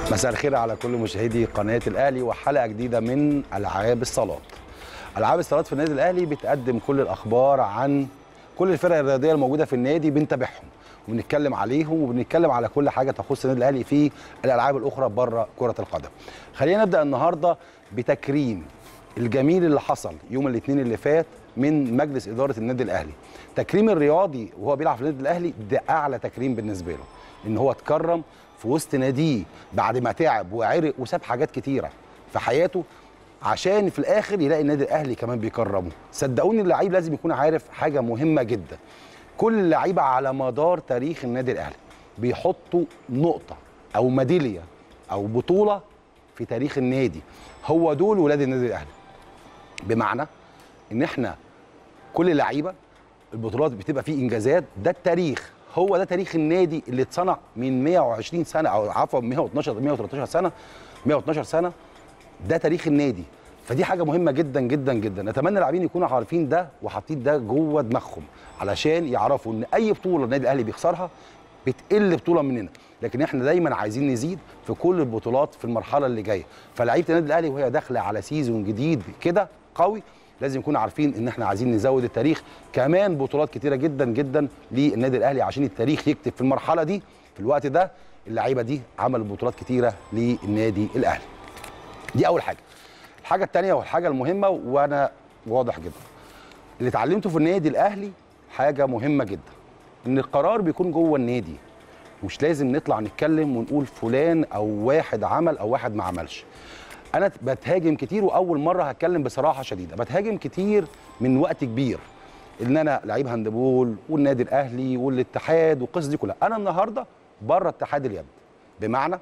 مساء الخير على كل مشاهدي قناه الاهلي وحلقه جديده من العاب الصالات. العاب الصالات في النادي الاهلي بتقدم كل الاخبار عن كل الفرق الرياضيه الموجوده في النادي بنتابعهم وبنتكلم عليهم وبنتكلم على كل حاجه تخص النادي الاهلي في الالعاب الاخرى بره كره القدم. خلينا نبدا النهارده بتكريم الجميل اللي حصل يوم الاثنين اللي فات من مجلس اداره النادي الاهلي. تكريم الرياضي وهو بيلعب في النادي الاهلي ده اعلى تكريم بالنسبه له ان هو اتكرم في وسط ناديه بعد ما تعب وعرق وساب حاجات كتيره في حياته عشان في الاخر يلاقي النادي الاهلي كمان بيكرمه صدقوني اللعيب لازم يكون عارف حاجه مهمه جدا كل اللعيبه على مدار تاريخ النادي الاهلي بيحطوا نقطه او ميداليه او بطوله في تاريخ النادي هو دول ولاد النادي الاهلي بمعنى ان احنا كل لعيبه البطولات بتبقى فيه انجازات ده التاريخ هو ده تاريخ النادي اللي اتصنع من 120 سنه او عفوا 112 113 سنه 112 سنه ده تاريخ النادي فدي حاجه مهمه جدا جدا جدا نتمنى اللاعبين يكونوا عارفين ده وحاطين ده جوه دماغهم علشان يعرفوا ان اي بطوله النادي الاهلي بيخسرها بتقل بطوله مننا لكن احنا دايما عايزين نزيد في كل البطولات في المرحله اللي جايه فلعيبه النادي الاهلي وهي داخله على سيزون جديد كده قوي لازم يكونوا عارفين ان احنا عايزين نزود التاريخ كمان بطولات كتيره جدا جدا للنادي الاهلي عشان التاريخ يكتب في المرحله دي في الوقت ده اللعيبه دي عملوا بطولات كتيره للنادي الاهلي دي اول حاجه الحاجه الثانيه والحاجه المهمه وانا واضح جدا اللي اتعلمته في النادي الاهلي حاجه مهمه جدا ان القرار بيكون جوه النادي مش لازم نطلع نتكلم ونقول فلان او واحد عمل او واحد ما عملش انا بتهاجم كتير واول مره هتكلم بصراحه شديده بتهاجم كتير من وقت كبير ان انا لعيب هاندبول والنادي الاهلي والاتحاد والقصص دي كلها انا النهارده بره اتحاد اليد بمعنى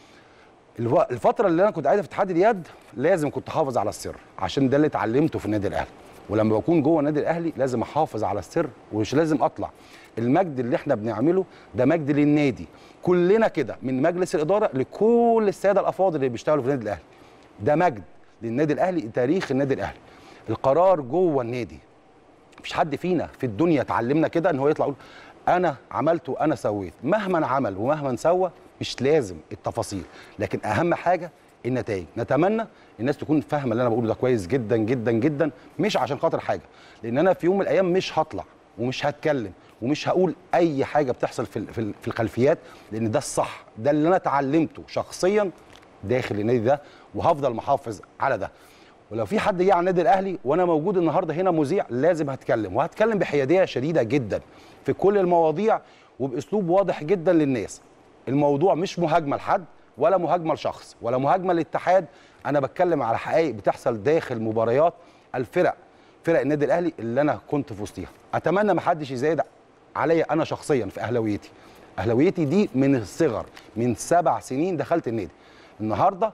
الفتره اللي انا كنت عايزها في اتحاد اليد لازم كنت احافظ على السر عشان ده اللي اتعلمته في النادي الاهلي ولما بكون جوه النادي الاهلي لازم احافظ على السر ومش لازم اطلع المجد اللي احنا بنعمله ده مجد للنادي كلنا كده من مجلس الاداره لكل الساده الافاضل اللي بيشتغلوا في النادي الاهلي ده مجد للنادي الاهلي تاريخ النادي الاهلي القرار جوه النادي مفيش حد فينا في الدنيا اتعلمنا كده ان هو يطلع يقول انا عملت وانا سويت مهما عمل ومهما سوى مش لازم التفاصيل لكن اهم حاجه النتائج نتمنى الناس تكون فاهمه اللي انا بقوله ده كويس جدا جدا جدا مش عشان خاطر حاجه لان انا في يوم من الايام مش هطلع ومش هتكلم ومش هقول اي حاجه بتحصل في في الخلفيات لان ده الصح ده اللي انا اتعلمته شخصيا داخل النادي ده وهفضل محافظ على ده ولو في حد جه على النادي الاهلي وانا موجود النهارده هنا مذيع لازم هتكلم وهتكلم بحياديه شديده جدا في كل المواضيع وباسلوب واضح جدا للناس الموضوع مش مهاجمه لحد ولا مهاجمه لشخص ولا مهاجمه للاتحاد انا بتكلم على حقائق بتحصل داخل مباريات الفرق فرق النادي الاهلي اللي انا كنت في وسطيها اتمنى ما حدش يزايد عليا انا شخصيا في اهلاويتي اهلاويتي دي من الصغر من سبع سنين دخلت النادي النهارده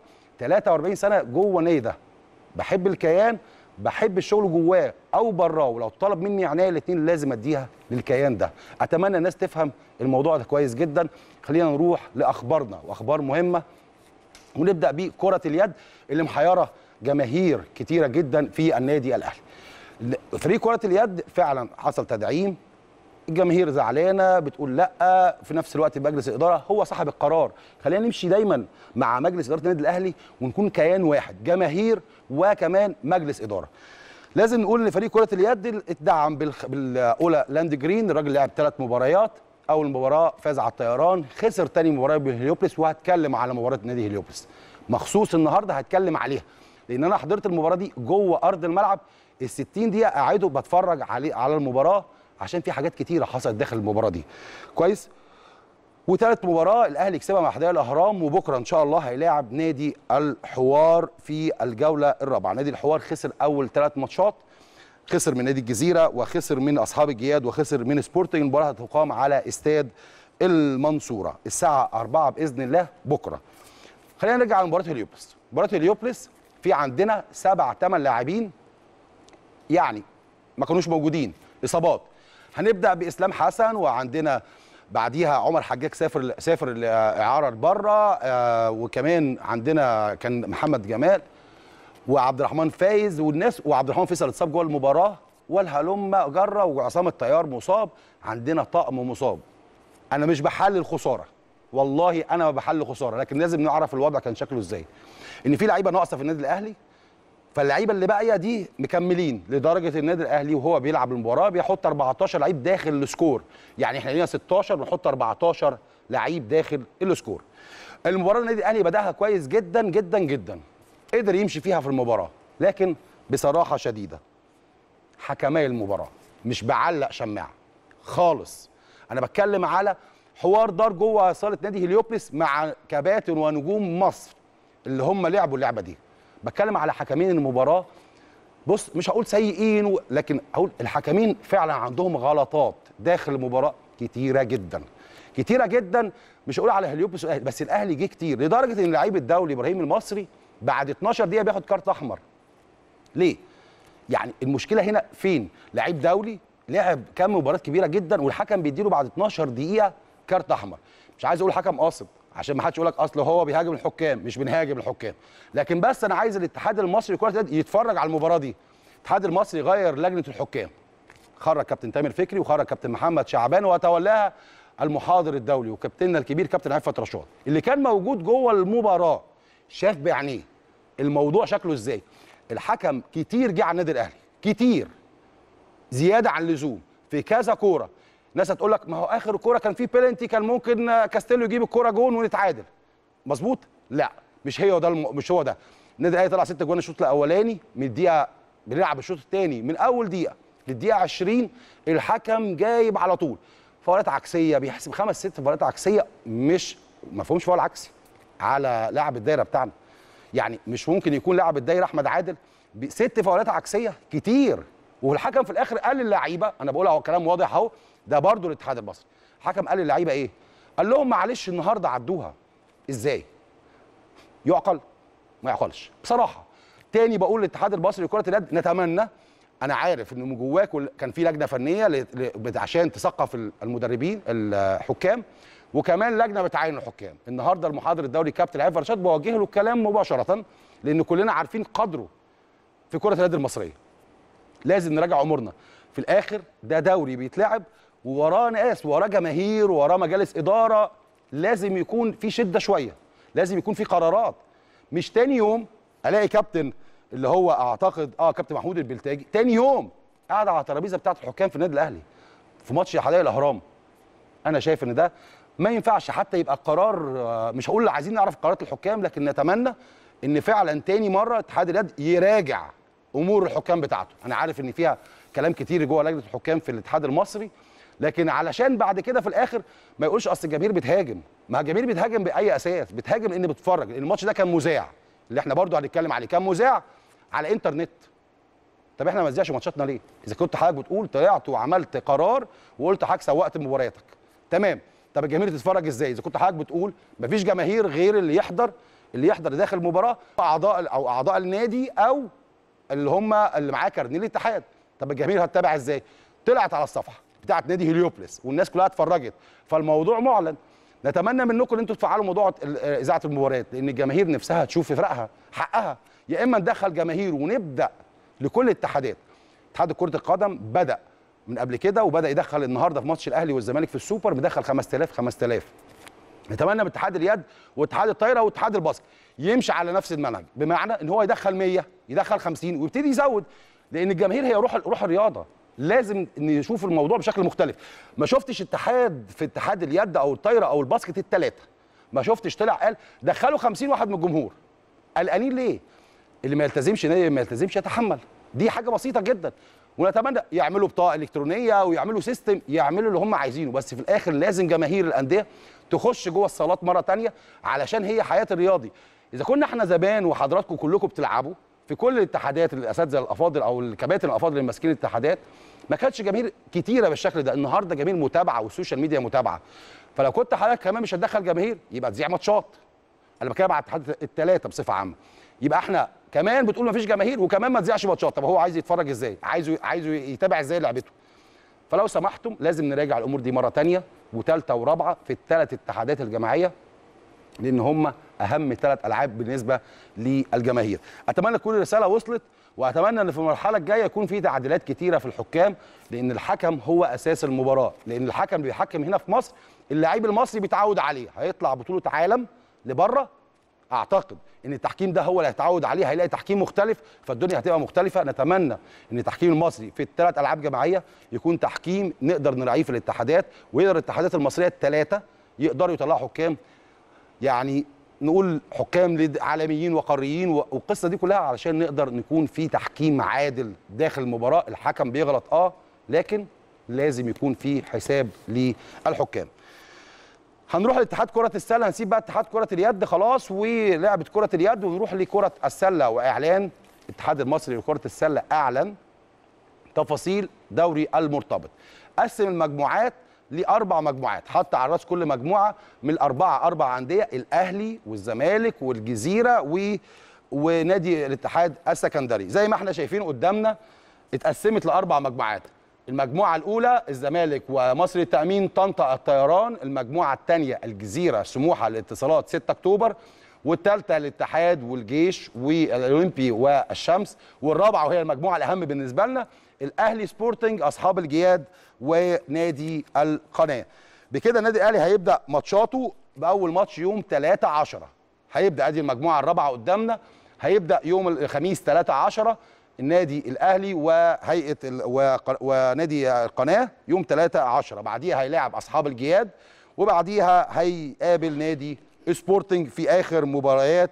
43 سنه جوه النادي ده بحب الكيان بحب الشغل جواه او براه ولو طلب مني عنايه الاثنين لازم اديها للكيان ده اتمنى الناس تفهم الموضوع ده كويس جدا خلينا نروح لاخبارنا واخبار مهمه ونبدا بكره اليد اللي محيره جماهير كتيره جدا في النادي الاهلي فريق كره اليد فعلا حصل تدعيم الجماهير زعلانه بتقول لا في نفس الوقت مجلس الاداره هو صاحب القرار خلينا نمشي دايما مع مجلس اداره النادي الاهلي ونكون كيان واحد جماهير وكمان مجلس اداره لازم نقول ان فريق كره اليد اتدعم بالخ... بالاولى لاند جرين الراجل لعب ثلاث مباريات اول مباراه فاز على الطيران خسر ثاني مباراه بهليوبلس وهتكلم على مباراه نادي هليوبلس مخصوص النهارده هتكلم عليها لان انا حضرت المباراه دي جوه ارض الملعب ال 60 دقيقه قاعده بتفرج عليه على المباراه عشان في حاجات كتيره حصلت داخل المباراه دي كويس وثالث مباراه الاهلي كسبها مع حدائق الاهرام وبكره ان شاء الله هيلاعب نادي الحوار في الجوله الرابعه نادي الحوار خسر اول ثلاث ماتشات خسر من نادي الجزيره وخسر من اصحاب الجياد وخسر من سبورتنج المباراه هتقام على استاد المنصوره الساعه 4 باذن الله بكره خلينا نرجع لمباراه هليوبلس مباراه هليوبلس في عندنا سبع ثمان لاعبين يعني ما كانوش موجودين اصابات هنبدا باسلام حسن وعندنا بعديها عمر حجاج سافر سافر الاعاره لبره آه وكمان عندنا كان محمد جمال وعبد الرحمن فايز والناس وعبد الرحمن فيصل اتصاب جوه المباراه والهلم جره وعصام الطيار مصاب عندنا طقم مصاب انا مش بحلل خساره والله انا ما بحل خساره لكن لازم نعرف الوضع كان شكله ازاي ان في لعيبه ناقصه في النادي الاهلي فاللعيبه اللي باقيه دي مكملين لدرجه النادي الاهلي وهو بيلعب المباراه بيحط 14 لعيب داخل السكور يعني احنا لينا 16 بنحط 14 لعيب داخل السكور المباراه النادي الاهلي بداها كويس جدا جدا جدا قدر يمشي فيها في المباراه لكن بصراحه شديده حكمي المباراه مش بعلق شماعه خالص انا بتكلم على حوار دار جوه صاله نادي هليوبلس مع كباتن ونجوم مصر اللي هم لعبوا اللعبه دي بتكلم على حكمين المباراه بص مش هقول سيئين و... لكن هقول الحكمين فعلا عندهم غلطات داخل المباراه كتيره جدا كتيره جدا مش هقول على هليوبلس والاهلي بس الاهلي جه كتير لدرجه ان اللعيب الدولي ابراهيم المصري بعد 12 دقيقه بياخد كارت احمر ليه يعني المشكله هنا فين لعيب دولي لعب كام مباراه كبيره جدا والحكم بيديله بعد 12 دقيقه كارت احمر مش عايز اقول حكم قاصد عشان ما حدش يقول لك اصل هو بيهاجم الحكام مش بنهاجم الحكام لكن بس انا عايز الاتحاد المصري لكره اليد يتفرج على المباراه دي الاتحاد المصري غير لجنه الحكام خرج كابتن تامر فكري وخرج كابتن محمد شعبان وتولاها المحاضر الدولي وكابتننا الكبير كابتن عفت رشاد اللي كان موجود جوه المباراه شاف بعينيه الموضوع شكله ازاي الحكم كتير جه على النادي الاهلي كتير زياده عن اللزوم في كذا كوره ناس هتقول لك ما هو اخر كوره كان في بيلنتي كان ممكن كاستيلو يجيب الكوره جون ونتعادل مظبوط لا مش هي ده الم... مش هو ده النادي الاهلي طلع ست جوان الشوط الاولاني من الدقيقه بنلعب الشوط الثاني من اول دقيقه للدقيقه 20 الحكم جايب على طول فاولات عكسيه بيحسب خمس ست فاولات عكسيه مش ما فيهمش فاول عكسي على لاعب الدايره بتاعنا يعني مش ممكن يكون لاعب الدايره احمد عادل ست فاولات عكسيه كتير والحكم في الاخر قال للعيبه انا بقول اهو كلام واضح اهو ده برضه الاتحاد المصري الحكم قال للعيبه ايه قال لهم معلش النهارده عدوها ازاي يعقل ما يعقلش بصراحه تاني بقول للاتحاد المصري لكره اليد نتمنى انا عارف ان من جواك كان في لجنه فنيه ل... ل... عشان تثقف المدربين الحكام وكمان لجنه بتعين الحكام النهارده المحاضر الدولي كابتن عيف رشاد بوجه له الكلام مباشره لان كلنا عارفين قدره في كره اليد المصريه لازم نراجع امورنا في الاخر ده دوري بيتلعب ووراه ناس وراه جماهير وراه مجالس اداره لازم يكون في شده شويه لازم يكون في قرارات مش تاني يوم الاقي كابتن اللي هو اعتقد اه كابتن محمود البلتاجي تاني يوم قاعد على الترابيزه بتاعه الحكام في النادي الاهلي في ماتش حدائق الاهرام انا شايف ان ده ما ينفعش حتى يبقى قرار مش هقول عايزين نعرف قرارات الحكام لكن نتمنى ان فعلا تاني مره اتحاد اليد يراجع امور الحكام بتاعته انا عارف ان فيها كلام كتير جوه لجنه الحكام في الاتحاد المصري لكن علشان بعد كده في الاخر ما يقولش اصل الجماهير بتهاجم ما الجماهير بتهاجم باي اساس بتهاجم لان بتتفرج لان الماتش ده كان مذاع اللي احنا برضو هنتكلم عليه كان مذاع على انترنت طب احنا ما نذيعش ماتشاتنا ليه اذا كنت حضرتك بتقول طلعت وعملت قرار وقلت حضرتك سوقت مبارياتك تمام طب الجماهير تتفرج ازاي اذا كنت حضرتك بتقول مفيش جماهير غير اللي يحضر اللي يحضر داخل المباراه اعضاء او اعضاء النادي او اللي هم اللي معاه كارنيه الاتحاد طب الجماهير هتتابع ازاي طلعت على الصفحه بتاعت نادي هليوبلس والناس كلها اتفرجت فالموضوع معلن نتمنى منكم ان انتم تفعلوا موضوع اذاعه المباريات لان الجماهير نفسها تشوف فرقها حقها يا اما ندخل جماهير ونبدا لكل الاتحادات اتحاد كره القدم بدا من قبل كده وبدا يدخل النهارده في ماتش الاهلي والزمالك في السوبر مدخل 5000 5000 نتمنى من اتحاد اليد واتحاد الطايره واتحاد الباسكت يمشي على نفس المنهج بمعنى ان هو يدخل 100 يدخل 50 ويبتدي يزود لان الجماهير هي روح روح الرياضه لازم نشوف الموضوع بشكل مختلف ما شفتش اتحاد في اتحاد اليد او الطايره او الباسكت الثلاثه ما شفتش طلع قال دخلوا 50 واحد من الجمهور قلقانين ليه اللي ما يلتزمش نادي ما يلتزمش يتحمل دي حاجه بسيطه جدا ونتمنى يعملوا بطاقه الكترونيه ويعملوا سيستم يعملوا اللي هم عايزينه بس في الاخر لازم جماهير الانديه تخش جوه الصالات مره تانية علشان هي حياه الرياضي اذا كنا احنا زمان وحضراتكم كلكم بتلعبوا في كل الاتحادات الاساتذه الافاضل او الكباتن الافاضل اللي ماسكين الاتحادات ما كانتش جماهير كتيره بالشكل ده النهارده جماهير متابعه والسوشيال ميديا متابعه فلو كنت حضرتك كمان مش هتدخل جماهير يبقى تذيع ماتشات انا بتكلم على الاتحاد الثلاثه بصفه عامه يبقى احنا كمان بتقول ما فيش جماهير وكمان ما تذيعش ماتشات طب هو عايز يتفرج ازاي عايزه عايزه يتابع ازاي لعبته فلو سمحتم لازم نراجع الامور دي مره ثانيه وثالثه ورابعه في الثلاث اتحادات الجماعيه لان هم اهم ثلاث العاب بالنسبه للجماهير اتمنى تكون الرساله وصلت واتمنى ان في المرحله الجايه يكون في تعديلات كتيره في الحكام لان الحكم هو اساس المباراه لان الحكم اللي بيحكم هنا في مصر اللاعب المصري بيتعود عليه هيطلع بطوله عالم لبره اعتقد ان التحكيم ده هو اللي هيتعود عليه هيلاقي تحكيم مختلف فالدنيا هتبقى مختلفه نتمنى ان التحكيم المصري في الثلاث العاب جماعيه يكون تحكيم نقدر نراعيه في الاتحادات ويقدر الاتحادات المصريه الثلاثه يقدروا يطلعوا حكام يعني نقول حكام عالميين وقاريين والقصه دي كلها علشان نقدر نكون في تحكيم عادل داخل المباراه الحكم بيغلط اه لكن لازم يكون في حساب للحكام هنروح لاتحاد كرة السلة هنسيب بقى اتحاد كرة اليد خلاص ولعبة كرة اليد ونروح لكرة السلة وإعلان الاتحاد المصري لكرة السلة أعلن تفاصيل دوري المرتبط قسم المجموعات لأربع مجموعات حط على راس كل مجموعة من الأربعة أربع أندية الأهلي والزمالك والجزيرة و... ونادي الاتحاد السكندري زي ما احنا شايفين قدامنا اتقسمت لأربع مجموعات المجموعة الأولى الزمالك ومصر التأمين طنطا الطيران المجموعة الثانية الجزيرة سموحة الاتصالات 6 أكتوبر والثالثة الاتحاد والجيش والأولمبي والشمس والرابعة وهي المجموعة الأهم بالنسبة لنا الأهلي سبورتنج أصحاب الجياد ونادي القناة بكده النادي الأهلي هيبدأ ماتشاته بأول ماتش يوم 3 10 هيبدأ أدي المجموعة الرابعة قدامنا هيبدأ يوم الخميس 3 10 النادي الاهلي وهيئه ال... وق... ونادي القناه يوم 3 10 بعديها هيلاعب اصحاب الجياد وبعديها هيقابل نادي سبورتنج في اخر مباريات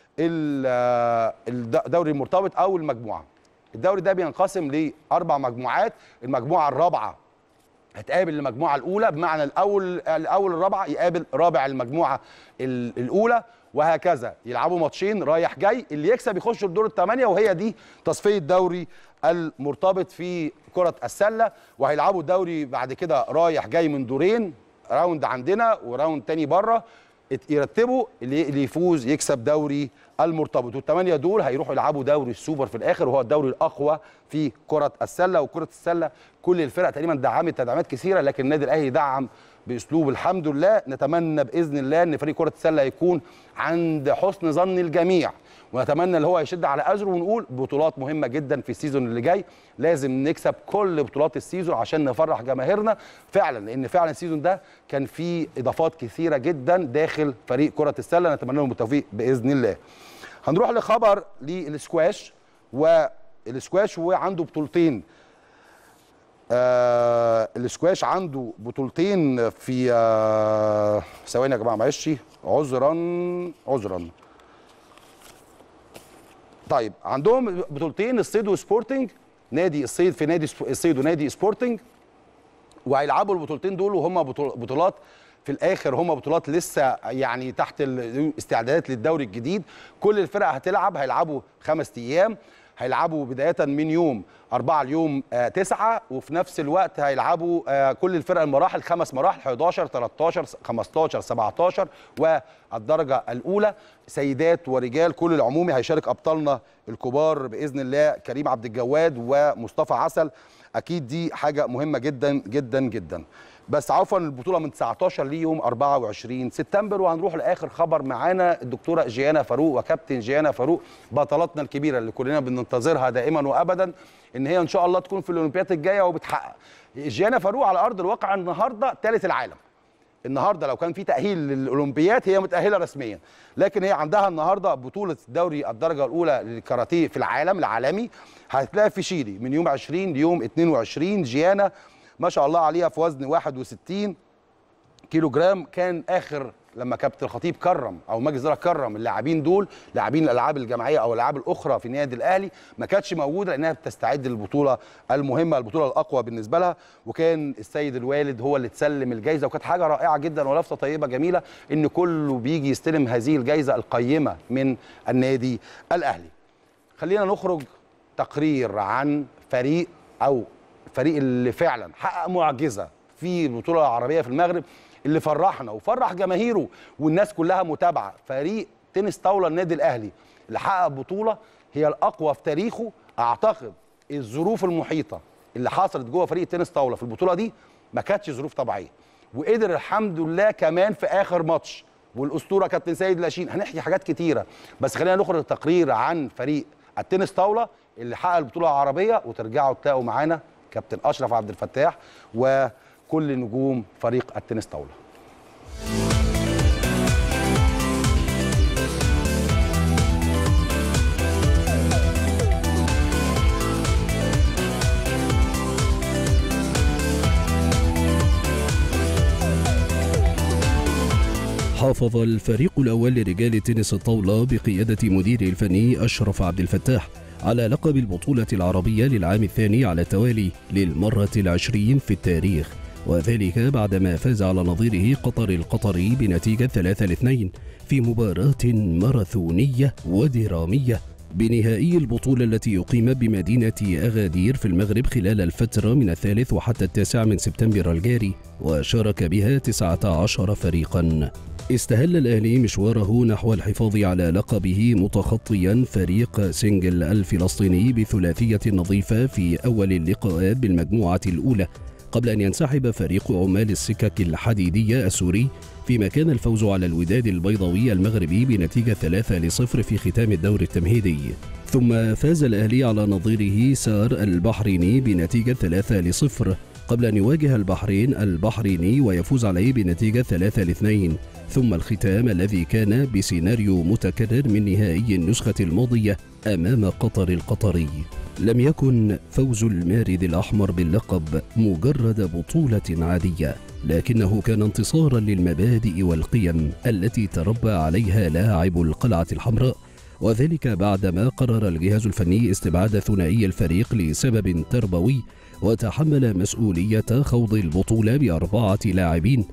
الدوري المرتبط او المجموعه الدوري ده بينقسم لاربع مجموعات المجموعه الرابعه هتقابل المجموعه الاولى بمعنى الاول الاول الرابعه يقابل رابع المجموعه الاولى وهكذا يلعبوا ماتشين رايح جاي اللي يكسب يخش الدور الثمانيه وهي دي تصفيه دوري المرتبط في كره السله وهيلعبوا الدوري بعد كده رايح جاي من دورين راوند عندنا وراوند تاني بره يرتبوا اللي يفوز يكسب دوري المرتبط والثمانيه دول هيروحوا يلعبوا دوري السوبر في الاخر وهو الدوري الاقوى في كره السله وكره السله كل الفرق تقريبا دعمت تدعيمات كثيره لكن النادي الاهلي دعم باسلوب الحمد لله نتمنى باذن الله ان فريق كره السله يكون عند حسن ظن الجميع ونتمنى ان هو يشد على ازره ونقول بطولات مهمه جدا في السيزون اللي جاي لازم نكسب كل بطولات السيزون عشان نفرح جماهيرنا فعلا لان فعلا السيزون ده كان فيه اضافات كثيره جدا داخل فريق كره السله نتمنى لهم التوفيق باذن الله هنروح لخبر للسكواش والسكواش وعنده بطولتين آه السكواش عنده بطولتين في آه ثواني يا جماعه معلش عذرا عذرا طيب عندهم بطولتين الصيد وسبورتنج نادي الصيد في نادي الصيد ونادي سبورتنج وهيلعبوا البطولتين دول وهم بطولات في الاخر هم بطولات لسه يعني تحت الاستعدادات للدوري الجديد كل الفرق هتلعب هيلعبوا خمس ايام هيلعبوا بدايه من يوم 4 ليوم 9 وفي نفس الوقت هيلعبوا آه كل الفرق المراحل خمس مراحل 11 13 15 17 والدرجه الاولى سيدات ورجال كل العمومي هيشارك ابطالنا الكبار باذن الله كريم عبد الجواد ومصطفى عسل اكيد دي حاجه مهمه جدا جدا جدا بس عفوا البطوله من 19 ليوم 24 سبتمبر وهنروح لاخر خبر معانا الدكتوره جيانا فاروق وكابتن جيانا فاروق بطلاتنا الكبيره اللي كلنا بننتظرها دائما وابدا ان هي ان شاء الله تكون في الاولمبياد الجايه وبتحقق جيانا فاروق على ارض الواقع النهارده ثالث العالم النهارده لو كان في تاهيل للاولمبياد هي متاهله رسميا لكن هي عندها النهارده بطوله دوري الدرجه الاولى للكاراتيه في العالم العالمي هتلاقي في شيلي من يوم 20 ليوم 22 جيانا ما شاء الله عليها في وزن 61 كيلو جرام كان اخر لما كابتن الخطيب كرم او مجلس الاداره كرم اللاعبين دول لاعبين الالعاب الجماعيه او الالعاب الاخرى في النادي الاهلي ما كانتش موجوده لانها بتستعد للبطوله المهمه البطوله الاقوى بالنسبه لها وكان السيد الوالد هو اللي تسلم الجائزه وكانت حاجه رائعه جدا ولفته طيبه جميله ان كله بيجي يستلم هذه الجائزه القيمه من النادي الاهلي خلينا نخرج تقرير عن فريق او الفريق اللي فعلا حقق معجزه في البطوله العربيه في المغرب اللي فرحنا وفرح جماهيره والناس كلها متابعه فريق تنس طاوله النادي الاهلي اللي حقق بطوله هي الاقوى في تاريخه اعتقد الظروف المحيطه اللي حصلت جوه فريق تنس طاوله في البطوله دي ما كانتش ظروف طبيعيه وقدر الحمد لله كمان في اخر ماتش والاسطوره كابتن سيد لاشين هنحكي حاجات كتيره بس خلينا نخرج تقرير عن فريق التنس طاوله اللي حقق البطوله العربيه وترجعوا تلاقوا معانا كابتن اشرف عبد الفتاح وكل نجوم فريق التنس طاوله حافظ الفريق الأول لرجال تنس الطاولة بقيادة مديره الفني أشرف عبد الفتاح على لقب البطولة العربية للعام الثاني على التوالي للمرة العشرين في التاريخ وذلك بعدما فاز على نظيره قطر القطري بنتيجة 3-2 في مباراة ماراثونية ودرامية بنهائي البطولة التي يقيم بمدينة أغادير في المغرب خلال الفترة من الثالث وحتى التاسع من سبتمبر الجاري وشارك بها 19 فريقا استهل الأهلي مشواره نحو الحفاظ على لقبه متخطيا فريق سنجل الفلسطيني بثلاثية نظيفة في أول اللقاءات بالمجموعة الأولى قبل أن ينسحب فريق عمال السكك الحديدية السوري فيما كان الفوز على الوداد البيضاوي المغربي بنتيجة 3 لصفر في ختام الدور التمهيدي ثم فاز الأهلي على نظيره سار البحريني بنتيجة 3 لصفر قبل أن يواجه البحرين البحريني ويفوز عليه بنتيجة 3 لاثنين ثم الختام الذي كان بسيناريو متكرر من نهائي النسخة الماضية أمام قطر القطري لم يكن فوز المارد الأحمر باللقب مجرد بطولة عادية لكنه كان انتصارا للمبادئ والقيم التي تربى عليها لاعب القلعة الحمراء وذلك بعدما قرر الجهاز الفني استبعاد ثنائي الفريق لسبب تربوي وتحمل مسؤولية خوض البطولة بأربعة لاعبين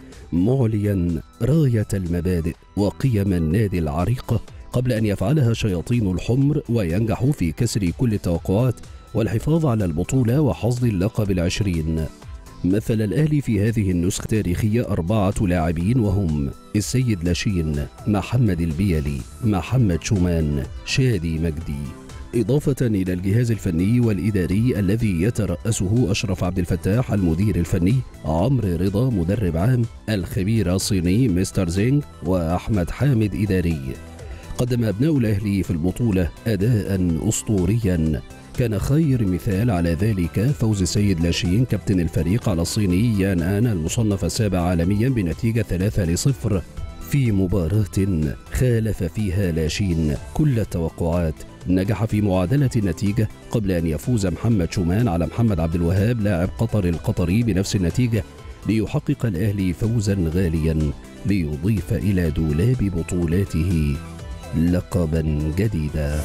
معليا راية المبادئ وقيم النادي العريقة قبل أن يفعلها شياطين الحمر وينجحوا في كسر كل التوقعات والحفاظ على البطولة وحصد اللقب العشرين مثل الأهلي في هذه النسخة التاريخية أربعة لاعبين وهم السيد لاشين محمد البيلي محمد شومان شادي مجدي إضافة إلى الجهاز الفني والإداري الذي يترأسه أشرف عبد الفتاح المدير الفني عمرو رضا مدرب عام الخبير الصيني مستر زينغ وأحمد حامد إداري قدم أبناء الأهلي في البطولة أداء أسطوريا كان خير مثال على ذلك فوز السيد لاشين كابتن الفريق على الصيني يان آن المصنف السابع عالميا بنتيجة 3 لصفر في مباراة خالف فيها لاشين كل التوقعات نجح في معادلة النتيجة قبل أن يفوز محمد شومان على محمد عبد الوهاب لاعب قطر القطري بنفس النتيجة ليحقق الأهلي فوزا غاليا ليضيف إلى دولاب بطولاته لقبا جديدا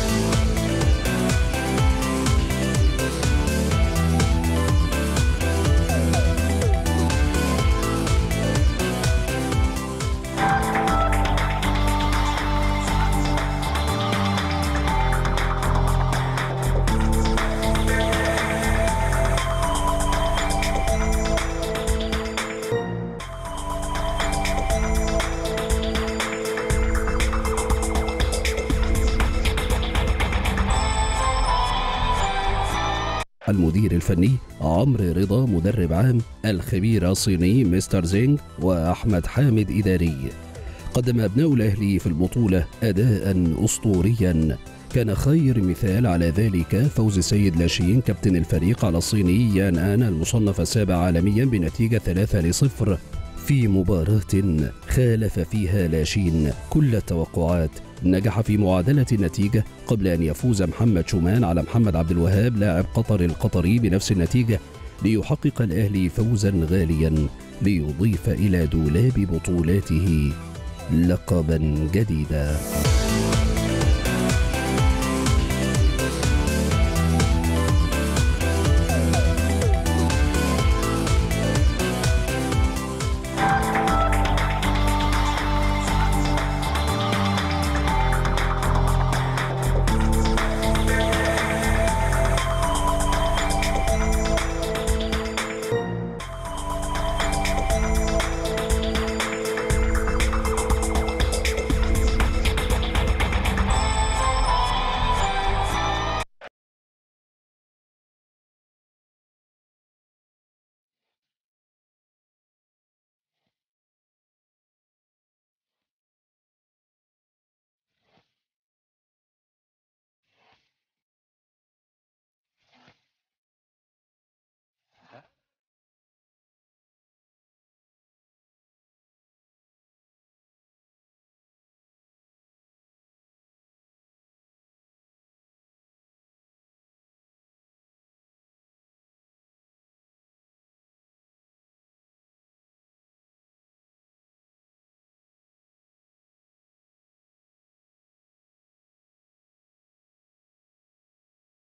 المدير الفني عمرو رضا مدرب عام الخبير الصيني مستر زينغ وأحمد حامد إداري قدم أبناء الأهلي في البطولة أداء أسطوريا كان خير مثال على ذلك فوز السيد لاشين كابتن الفريق على الصيني يان آن المصنف السابع عالميا بنتيجة 3 لصفر في مباراة خالف فيها لاشين كل التوقعات نجح في معادلة النتيجة قبل أن يفوز محمد شومان على محمد عبد الوهاب لاعب قطر القطري بنفس النتيجة ليحقق الأهلي فوزا غاليا ليضيف إلى دولاب بطولاته لقبا جديدا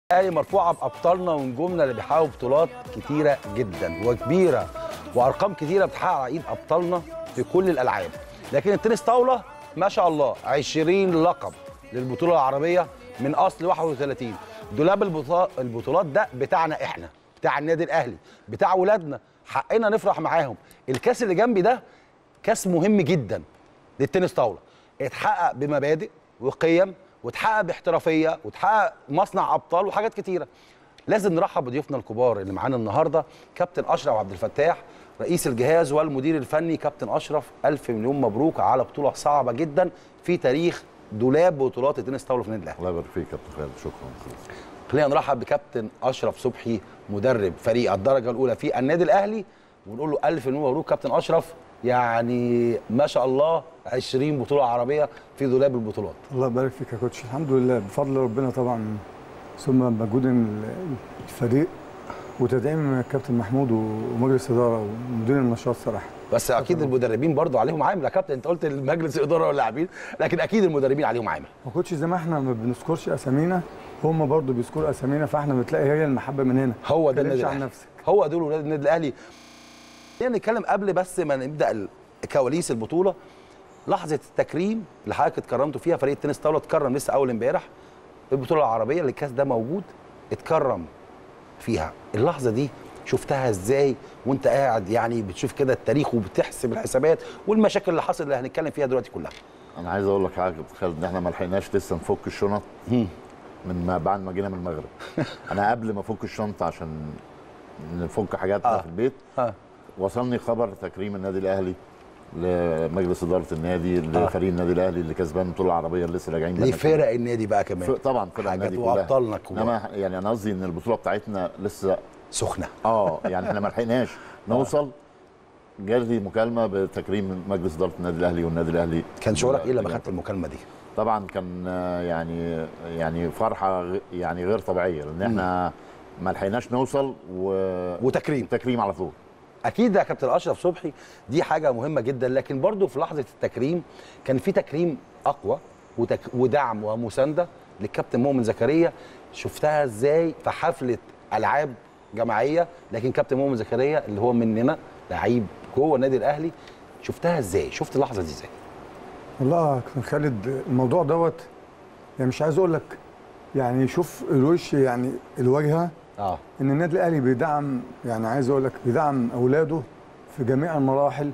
الاهلي مرفوعه بابطالنا ونجومنا اللي بيحققوا بطولات كتيره جدا وكبيره وارقام كتيره بتحقق على ايد ابطالنا في كل الالعاب لكن التنس طاوله ما شاء الله 20 لقب للبطوله العربيه من اصل 31 دولاب البطا- البطولات ده بتاعنا احنا بتاع النادي الاهلي بتاع ولادنا حقنا نفرح معاهم الكاس اللي جنبي ده كاس مهم جدا للتنس طاوله اتحقق بمبادئ وقيم واتحقق باحترافيه واتحقق مصنع ابطال وحاجات كتيره لازم نرحب بضيوفنا الكبار اللي معانا النهارده كابتن اشرف عبد الفتاح رئيس الجهاز والمدير الفني كابتن اشرف الف مليون مبروك على بطوله صعبه جدا في تاريخ دولاب بطولات التنس طاوله في النادي الاهلي الله يبارك فيك يا كابتن خالد شكرا خلينا نرحب بكابتن اشرف صبحي مدرب فريق الدرجه الاولى في النادي الاهلي ونقول له الف مليون مبروك كابتن اشرف يعني ما شاء الله 20 بطوله عربيه في دولاب البطولات الله يبارك فيك يا كوتش الحمد لله بفضل ربنا طبعا ثم مجهود ال- الفريق وتدعيم الكابتن محمود ومجلس اداره ومدير النشاط صراحه بس اكيد المدربين برضو عليهم عامل يا كابتن انت قلت المجلس الاداره واللاعبين لكن اكيد المدربين عليهم عامل ما كنتش زي ما احنا ما بنذكرش اسامينا هم برضو بيذكروا اسامينا فاحنا بتلاقي هي المحبه من هنا هو ده ما النادي تتكلمش عن الاهلي نفسك هو دول ولاد النادي الاهلي خلينا نتكلم قبل بس ما نبدا كواليس البطوله لحظه التكريم اللي حضرتك اتكرمتوا فيها فريق التنس طاوله اتكرم لسه اول امبارح البطوله العربيه اللي الكاس ده موجود اتكرم فيها اللحظه دي شفتها ازاي وانت قاعد يعني بتشوف كده التاريخ وبتحسب الحسابات والمشاكل اللي حصلت اللي هنتكلم فيها دلوقتي كلها انا عايز اقول لك حاجه يا كابتن خالد ان احنا ما لحقناش لسه نفك الشنط من ما بعد ما جينا من المغرب انا قبل ما افك الشنطه عشان نفك حاجاتنا آه. في البيت ها وصلني خبر تكريم النادي الاهلي لمجلس اداره النادي لفريق النادي الاهلي اللي كسبان البطوله العربيه اللي لسه راجعين منها. لفرق النادي بقى كمان ف- طبعا فرق حاجات النادي كلها وابطالنا كبار انما يعني انا قصدي ان البطوله بتاعتنا لسه سخنه اه يعني احنا ما لحقناش نوصل جالي مكالمه بتكريم مجلس اداره النادي الاهلي والنادي الاهلي كان شعورك ايه لما يعني خدت المكالمه دي؟ طبعا كان آه، يعني يعني فرحه غ- يعني غير طبيعيه لان احنا ما لحقناش نوصل و... وتكريم تكريم على طول اكيد يا كابتن اشرف صبحي دي حاجه مهمه جدا لكن برضو في لحظه التكريم كان في تكريم اقوى وتك... ودعم ومسانده للكابتن مؤمن زكريا شفتها ازاي في حفله العاب جماعيه لكن كابتن مؤمن زكريا اللي هو مننا لعيب جوه النادي الاهلي شفتها ازاي شفت اللحظه دي ازاي والله يا كابتن خالد الموضوع دوت يعني مش عايز اقول لك يعني شوف الوش يعني الواجهه اه ان النادي الاهلي بيدعم يعني عايز اقول لك بيدعم اولاده في جميع المراحل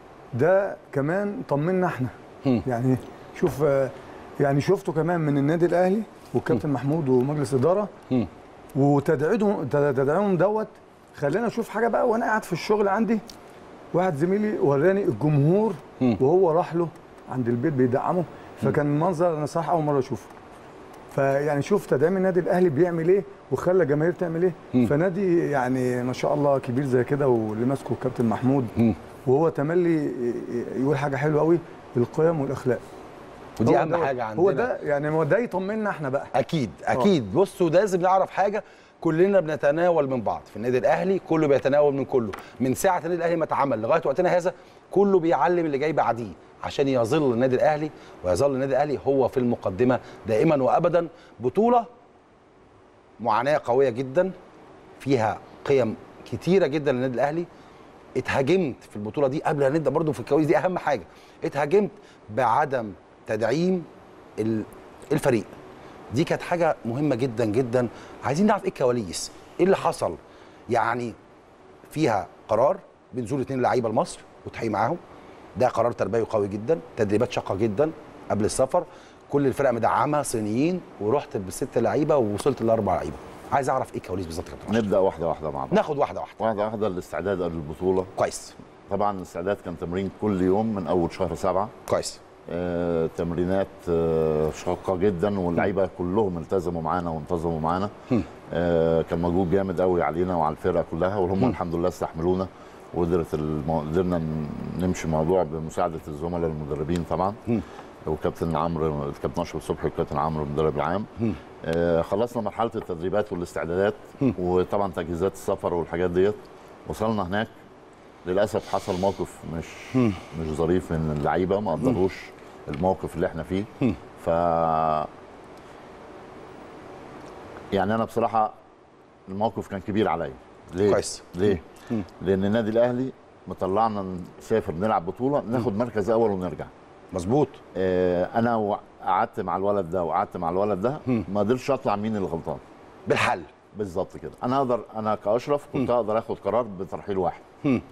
ده كمان طمنا احنا هم. يعني شوف آه، يعني شفته كمان من النادي الاهلي والكابتن محمود ومجلس اداره هم. وتدعيمهم تدعيمهم دوت خلاني اشوف حاجه بقى وانا قاعد في الشغل عندي واحد زميلي وراني الجمهور هم. وهو راح له عند البيت بيدعمه فكان منظر انا صراحه اول مره اشوفه فيعني شوف تدعيم النادي الاهلي بيعمل ايه وخلى الجماهير تعمل ايه مم. فنادي يعني ما شاء الله كبير زي كده واللي ماسكه الكابتن محمود هم. وهو تملي يقول حاجه حلوه قوي القيم والاخلاق ودي هو اهم دوت. حاجه عندنا هو ده يعني هو ده يطمنا احنا بقى اكيد اكيد بصوا لازم نعرف حاجه كلنا بنتناول من بعض في النادي الاهلي كله بيتناول من كله من ساعه النادي الاهلي ما اتعمل لغايه وقتنا هذا كله بيعلم اللي جاي بعديه عشان يظل النادي الاهلي ويظل النادي الاهلي هو في المقدمه دائما وابدا بطوله معاناه قويه جدا فيها قيم كتيره جدا للنادي الاهلي اتهاجمت في البطوله دي قبل ما نبدا برضو في الكواليس دي اهم حاجه اتهاجمت بعدم تدعيم ال- الفريق دي كانت حاجه مهمه جدا جدا عايزين نعرف ايه الكواليس ايه اللي حصل يعني فيها قرار بنزول اتنين لعيبه لمصر وتحقيق معاهم ده قرار تربوي قوي جدا تدريبات شاقه جدا قبل السفر كل الفرق مدعمه صينيين ورحت بست لعيبه ووصلت لاربع لعيبه عايز اعرف ايه الكواليس بالظبط يا كابتن أشرف. نبدا واحده واحده مع بعض ناخد واحده واحده واحده واحده الاستعداد قبل البطوله كويس طبعا الاستعداد كان تمرين كل يوم من اول شهر سبعة كويس آه، تمرينات آه، شاقه جدا واللعيبه كلهم التزموا معانا وانتظموا معانا هم. آه، كان مجهود جامد قوي علينا وعلى الفرقه كلها وهم هم. الحمد لله استحملونا وقدرت المو... قدرنا ن- نمشي الموضوع بمساعده الزملاء المدربين طبعا هم. وكابتن عمرو الكابتن اشرف صبحي والكابتن عمرو المدرب العام هم. آه، خلصنا مرحله التدريبات والاستعدادات هم. وطبعا تجهيزات السفر والحاجات ديت وصلنا هناك للاسف حصل موقف مش هم. مش ظريف من اللعيبه ما قدروش الموقف اللي احنا فيه هم. ف يعني انا بصراحه الموقف كان كبير عليا ليه كويس. ليه لان النادي الاهلي مطلعنا نسافر نلعب بطوله ناخد مركز اول ونرجع مظبوط آه انا وع- قعدت مع الولد ده وقعدت مع الولد ده ما قدرتش اطلع مين اللي غلطان بالحل بالظبط كده انا اقدر انا كاشرف كنت اقدر اخد قرار بترحيل واحد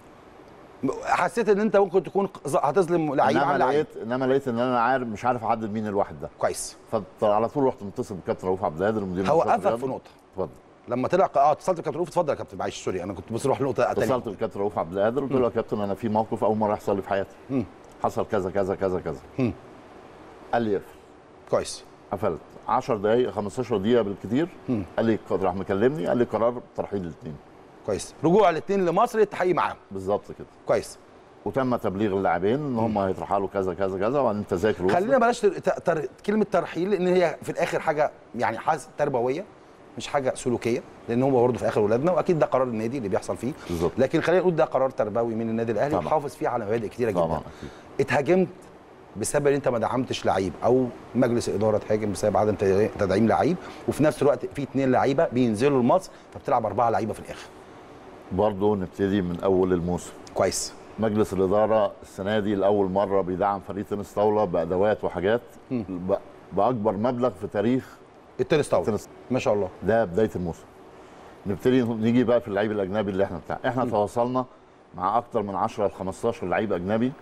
حسيت ان انت ممكن تكون ق- هتظلم لعيب انما عن لعيب لقيت انما لقيت ان انا عارف مش عارف احدد مين الواحد ده كويس فعلى طول رحت متصل بكابتن رؤوف عبد القادر المدير هو النشاط قفل الرياضي. في نقطه اتفضل لما طلع اه اتصلت بكابتن رؤوف اتفضل يا كابتن معلش سوري انا كنت بس اروح لنقطه تانية اتصلت بكابتن رؤوف عبد القادر قلت له يا كابتن انا في موقف اول مره يحصل لي في حياتي حصل كذا كذا كذا كذا قال لي اقفل كويس قفلت 10 دقائق 15 دقيقه بالكثير قال لي راح مكلمني قال لي قرار ترحيل الاثنين كويس رجوع الاثنين لمصر التحقيق معاهم بالظبط كده كويس وتم تبليغ اللاعبين ان هم هيترحلوا كذا كذا كذا وبعدين التذاكر وصلت. خلينا بلاش تر... تر... كلمه ترحيل لان هي في الاخر حاجه يعني حاجه تربويه مش حاجه سلوكيه لان هم برضه في الاخر اولادنا واكيد ده قرار النادي اللي بيحصل فيه بالظبط. لكن خلينا نقول ده قرار تربوي من النادي الاهلي طبعا. وحافظ فيه على مبادئ كتيره جدا طبعا اكيد اتهاجمت بسبب ان انت ما دعمتش لعيب او مجلس اداره اتهاجم بسبب عدم تدعي- تدعيم لعيب وفي نفس الوقت في اثنين لعيبه بينزلوا لمصر فبتلعب اربعه لعيبه في الاخر برضه نبتدي من اول الموسم كويس مجلس الاداره السنه دي لاول مره بيدعم فريق تنس طاوله بادوات وحاجات ب- باكبر مبلغ في تاريخ التنس طاوله التنس ما شاء الله ده بدايه الموسم نبتدي نيجي بقى في اللعيب الاجنبي اللي احنا بتاع احنا تواصلنا مع اكتر من 10 ل 15 لعيب اجنبي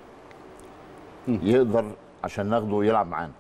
يقدر عشان ناخده يلعب معانا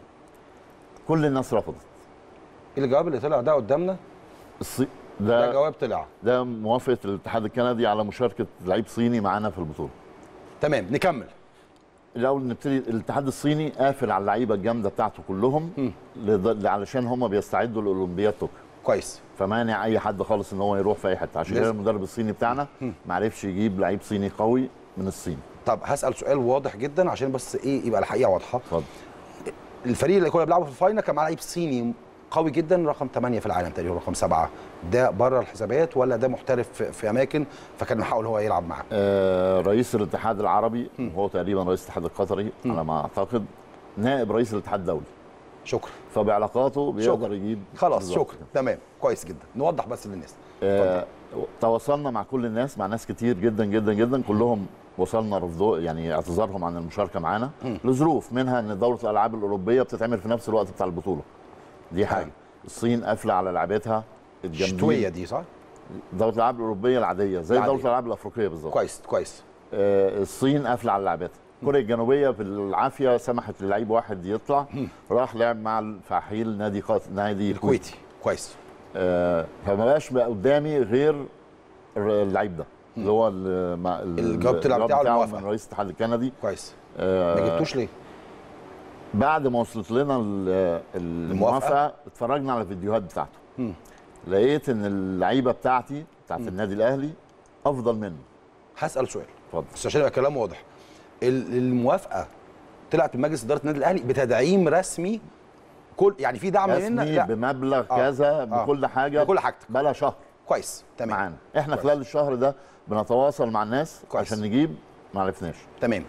كل الناس رفضت الجواب اللي طلع ده قدامنا الصي... ده ده جواب طلع ده موافقه الاتحاد الكندي على مشاركه لعيب صيني معانا في البطوله تمام نكمل الاول نبتدي الاتحاد الصيني قافل على اللعيبه الجامده بتاعته كلهم لض- علشان هم بيستعدوا لاولمبياد طوكيو كويس فمانع اي حد خالص ان هو يروح في اي حته عشان كده لازم. المدرب الصيني بتاعنا ما عرفش يجيب لعيب صيني قوي من الصين طب هسال سؤال واضح جدا عشان بس ايه يبقى الحقيقه واضحه اتفضل الفريق اللي كنا بنلعبه في الفاينل كان معاه لعيب صيني قوي جدا رقم 8 في العالم تقريبا رقم 7 ده بره الحسابات ولا ده محترف في, في اماكن فكان من حقه إن هو يلعب معاه آه رئيس الاتحاد العربي وهو تقريبا رئيس الاتحاد القطري على ما اعتقد نائب رئيس الاتحاد الدولي شكرا فبعلاقاته بيقدر شكرا. يجيب خلاص بالظبط شكرا كده. تمام كويس جدا نوضح بس للناس آه تواصلنا مع كل الناس مع ناس كتير جدا جدا جدا كلهم وصلنا رفضو يعني اعتذارهم عن المشاركه معانا لظروف منها ان دوره الالعاب الاوروبيه بتتعمل في نفس الوقت بتاع البطوله دي حاجه تمام. الصين قافله على لعبتها الجامدين. الشتويه دي صح دوره الالعاب الاوروبيه العاديه زي العادية. دوره الالعاب الافريقيه بالظبط كويس كويس آه، الصين قافله على لعبتها كوريا الجنوبيه بالعافيه سمحت للعيب واحد يطلع راح لعب مع الفحيل نادي قات... نادي الكويت الكويتي كويس آه فما بقاش بقى قدامي غير الر- اللعيب ده اللي هو ال- مع ال- الجواب طلع بتاعه الموافقة. من رئيس الاتحاد الكندي كويس آه ما جبتوش ليه بعد ما وصلت لنا ال- الموافقه اتفرجنا على الفيديوهات بتاعته لقيت ان اللعيبه بتاعتي بتاعت النادي الاهلي افضل منه هسال سؤال اتفضل بس عشان يبقى كلام واضح ال- الموافقه طلعت من مجلس اداره النادي الاهلي بتدعيم رسمي كل يعني في دعم منا رسمي لا بمبلغ آه. كذا آه. بكل حاجه بكل حاجتك. بلا شهر كويس تمام معانا احنا كويس. خلال الشهر ده بنتواصل مع الناس كويس. عشان نجيب ما عرفناش تمام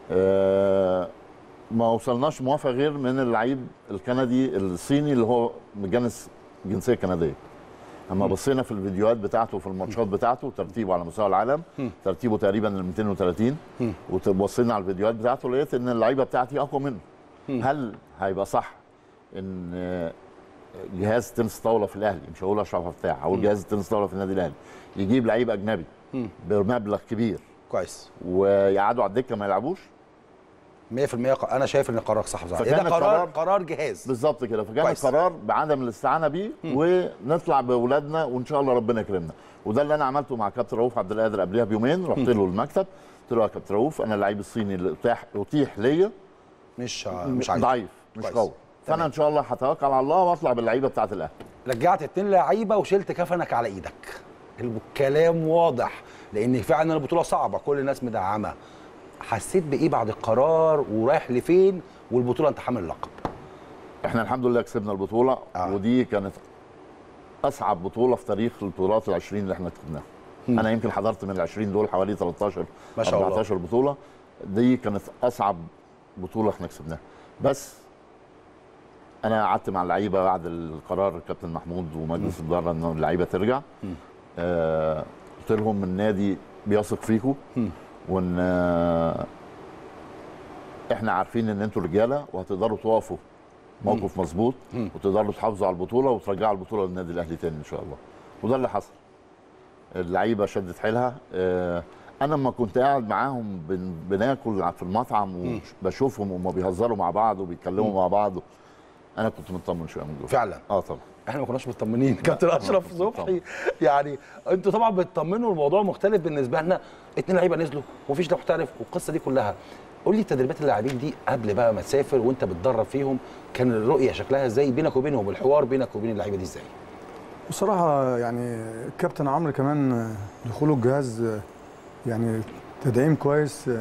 آه ما وصلناش موافقه غير من اللعيب الكندي الصيني اللي هو متجنس جنسيه كنديه اما بصينا في الفيديوهات بتاعته وفي الماتشات بتاعته ترتيبه على مستوى العالم ترتيبه تقريبا ال 230 وبصينا على الفيديوهات بتاعته لقيت ان اللعيبه بتاعتي اقوى منه هل هيبقى صح ان آه، جهاز تنس طاوله في الاهلي مش هقول اشرف فتاح هقول جهاز تنس طاوله في النادي الاهلي يجيب لعيب اجنبي بمبلغ كبير كويس ويقعدوا على الدكه ما يلعبوش 100% ق- انا شايف ان قرارك صح بصراحه فكان ده قرار القرار- قرار جهاز بالظبط كده فكان كويس. القرار بعدم الاستعانه بيه ونطلع باولادنا وان شاء الله ربنا يكرمنا وده اللي انا عملته مع كابتن رؤوف عبد القادر قبلها بيومين رحت له المكتب قلت له يا كابتن رؤوف انا اللعيب الصيني اللي اتاح اتيح ليا مش مش عايز ضعيف مش كويس. قوي فانا تمام. ان شاء الله هتوكل على الله واطلع باللعيبه بتاعت الاهلي رجعت اتنين لعيبه وشلت كفنك على ايدك الكلام واضح لان فعلا البطوله صعبه كل الناس مدعمه حسيت بايه بعد القرار ورايح لفين والبطوله انت حامل اللقب احنا الحمد لله كسبنا البطوله آه. آه. ودي كانت اصعب بطوله في تاريخ البطولات ال20 اللي احنا كسبناها انا يمكن حضرت من ال20 دول حوالي 13 ما شاء الله. 14 بطوله دي كانت اصعب بطوله احنا كسبناها بس انا قعدت مع اللعيبه بعد القرار الكابتن محمود ومجلس الاداره ان اللعيبه ترجع آه قلت لهم النادي بيثق فيكم مم. وان آه احنا عارفين ان انتوا رجاله وهتقدروا تقفوا موقف مظبوط مم. وتقدروا تحافظوا على البطوله وترجعوا البطوله للنادي الاهلي تاني ان شاء الله وده اللي حصل اللعيبه شدت حيلها آه، انا لما كنت قاعد معاهم بن- بناكل في المطعم وبشوفهم وهم بيهزروا مع بعض وبيتكلموا مع بعض انا كنت مطمن شويه من جوه فعلا اه طبعا احنا ما كناش مطمنين كابتن اشرف كنت صبحي يعني انتوا طبعا بتطمنوا الموضوع مختلف بالنسبه لنا اتنين لعيبه نزلوا ومفيش محترف والقصه دي كلها قول لي تدريبات اللاعبين دي قبل بقى ما تسافر وانت بتدرب فيهم كان الرؤيه شكلها ازاي بينك وبينهم الحوار بينك وبين اللعيبه دي ازاي بصراحة يعني الكابتن عمرو كمان دخوله الجهاز يعني تدعيم كويس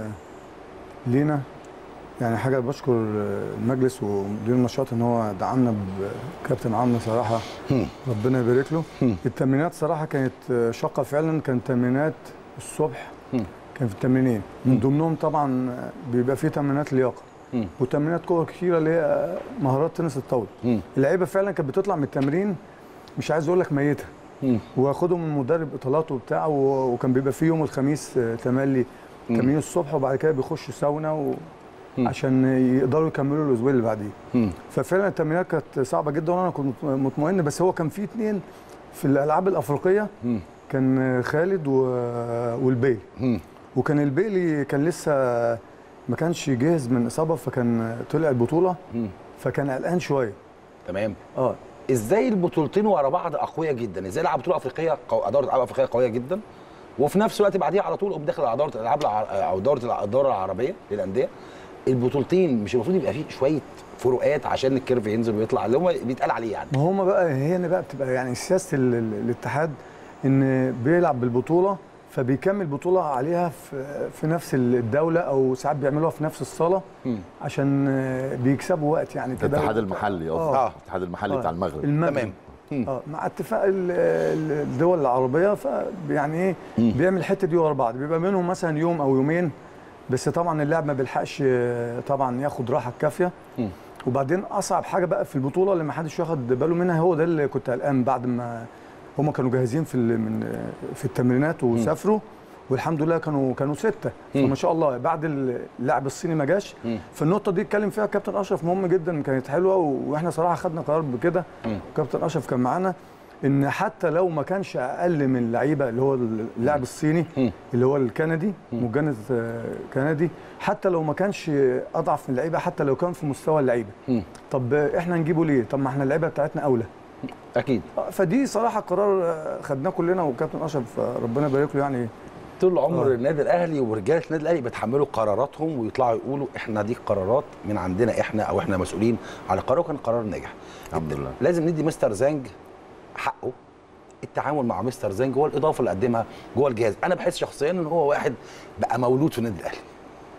لينا يعني حاجة بشكر المجلس ومدير النشاط ان هو دعمنا بكابتن عمرو صراحة ربنا يبارك له التمرينات صراحة كانت شاقة فعلا كانت تمرينات الصبح كان في التمرينين من ضمنهم طبعا بيبقى في تمرينات لياقة مم. وتمرينات قوة كتيرة اللي هي مهارات تنس الطاولة مم. اللعيبة فعلا كانت بتطلع من التمرين مش عايز اقول لك ميته مم. واخدهم من مدرب اطالاته وبتاع و- وكان بيبقى في يوم الخميس آه، تملي تمرين الصبح وبعد كده بيخشوا ساونا و... مم. عشان يقدروا يكملوا الاسبوع اللي بعديه مم. ففعلا التمرينات كانت صعبه جدا وانا كنت مطمئن بس هو كان في اثنين في الالعاب الافريقيه مم. كان خالد و... والبيل مم. وكان البيلي كان لسه ما كانش جاهز من اصابه فكان طلع البطوله مم. فكان قلقان شويه تمام اه ازاي البطولتين ورا بعض اقوياء جدا ازاي لعب بطوله افريقيه قو... اداره العاب افريقيه قويه جدا وفي نفس الوقت بعديها على طول قوم داخل على دوره الالعاب الع... او دوره الع- الدوره العربيه للانديه البطولتين مش المفروض يبقى فيه شويه فروقات عشان الكيرف ينزل ويطلع اللي هو بيتقال عليه يعني ما هم بقى هي هنا بقى بتبقى يعني سياسه ال- ال- الاتحاد ان بيلعب بالبطوله فبيكمل بطوله عليها في في نفس الدوله او ساعات بيعملوها في نفس الصاله مم. عشان آه، بيكسبوا وقت يعني كده الاتحاد المحلي آه. اه الاتحاد المحلي بتاع المغرب المغرب تمام مم. اه مع اتفاق ال- ال- الدول العربيه فيعني ايه بيعمل الحته دي ورا بعض بيبقى منهم مثلا يوم او يومين بس طبعا اللاعب ما بيلحقش آه، طبعا ياخد راحه كافيه مم. وبعدين اصعب حاجه بقى في البطوله اللي ما حدش واخد باله منها هو ده اللي كنت قلقان بعد ما هم كانوا جاهزين في ال- من في التمرينات وسافروا والحمد لله كانوا كانوا سته مم. فما شاء الله بعد اللاعب الصيني ما جاش مم. فالنقطه دي اتكلم فيها كابتن اشرف مهم جدا كانت حلوه واحنا صراحه خدنا قرار بكده مم. كابتن اشرف كان معانا ان حتى لو ما كانش اقل من اللعيبه اللي هو اللاعب الصيني مم. اللي هو الكندي مجند آه، كندي حتى لو ما كانش اضعف من اللعيبه حتى لو كان في مستوى اللعيبه مم. طب احنا نجيبه ليه طب ما احنا اللعيبه بتاعتنا اولى اكيد آه، فدي صراحه قرار آه، خدناه كلنا وكابتن اشرف آه، ربنا يبارك له يعني طول عمر آه. النادي الاهلي ورجاله النادي الاهلي بيتحملوا قراراتهم ويطلعوا يقولوا احنا دي قرارات من عندنا احنا او احنا مسؤولين على قرار وكان قرار ناجح الحمد لله. لازم ندي مستر زانج حقه التعامل مع مستر زانج هو الاضافه اللي قدمها جوه الجهاز انا بحس شخصيا ان هو واحد بقى مولود في النادي الاهلي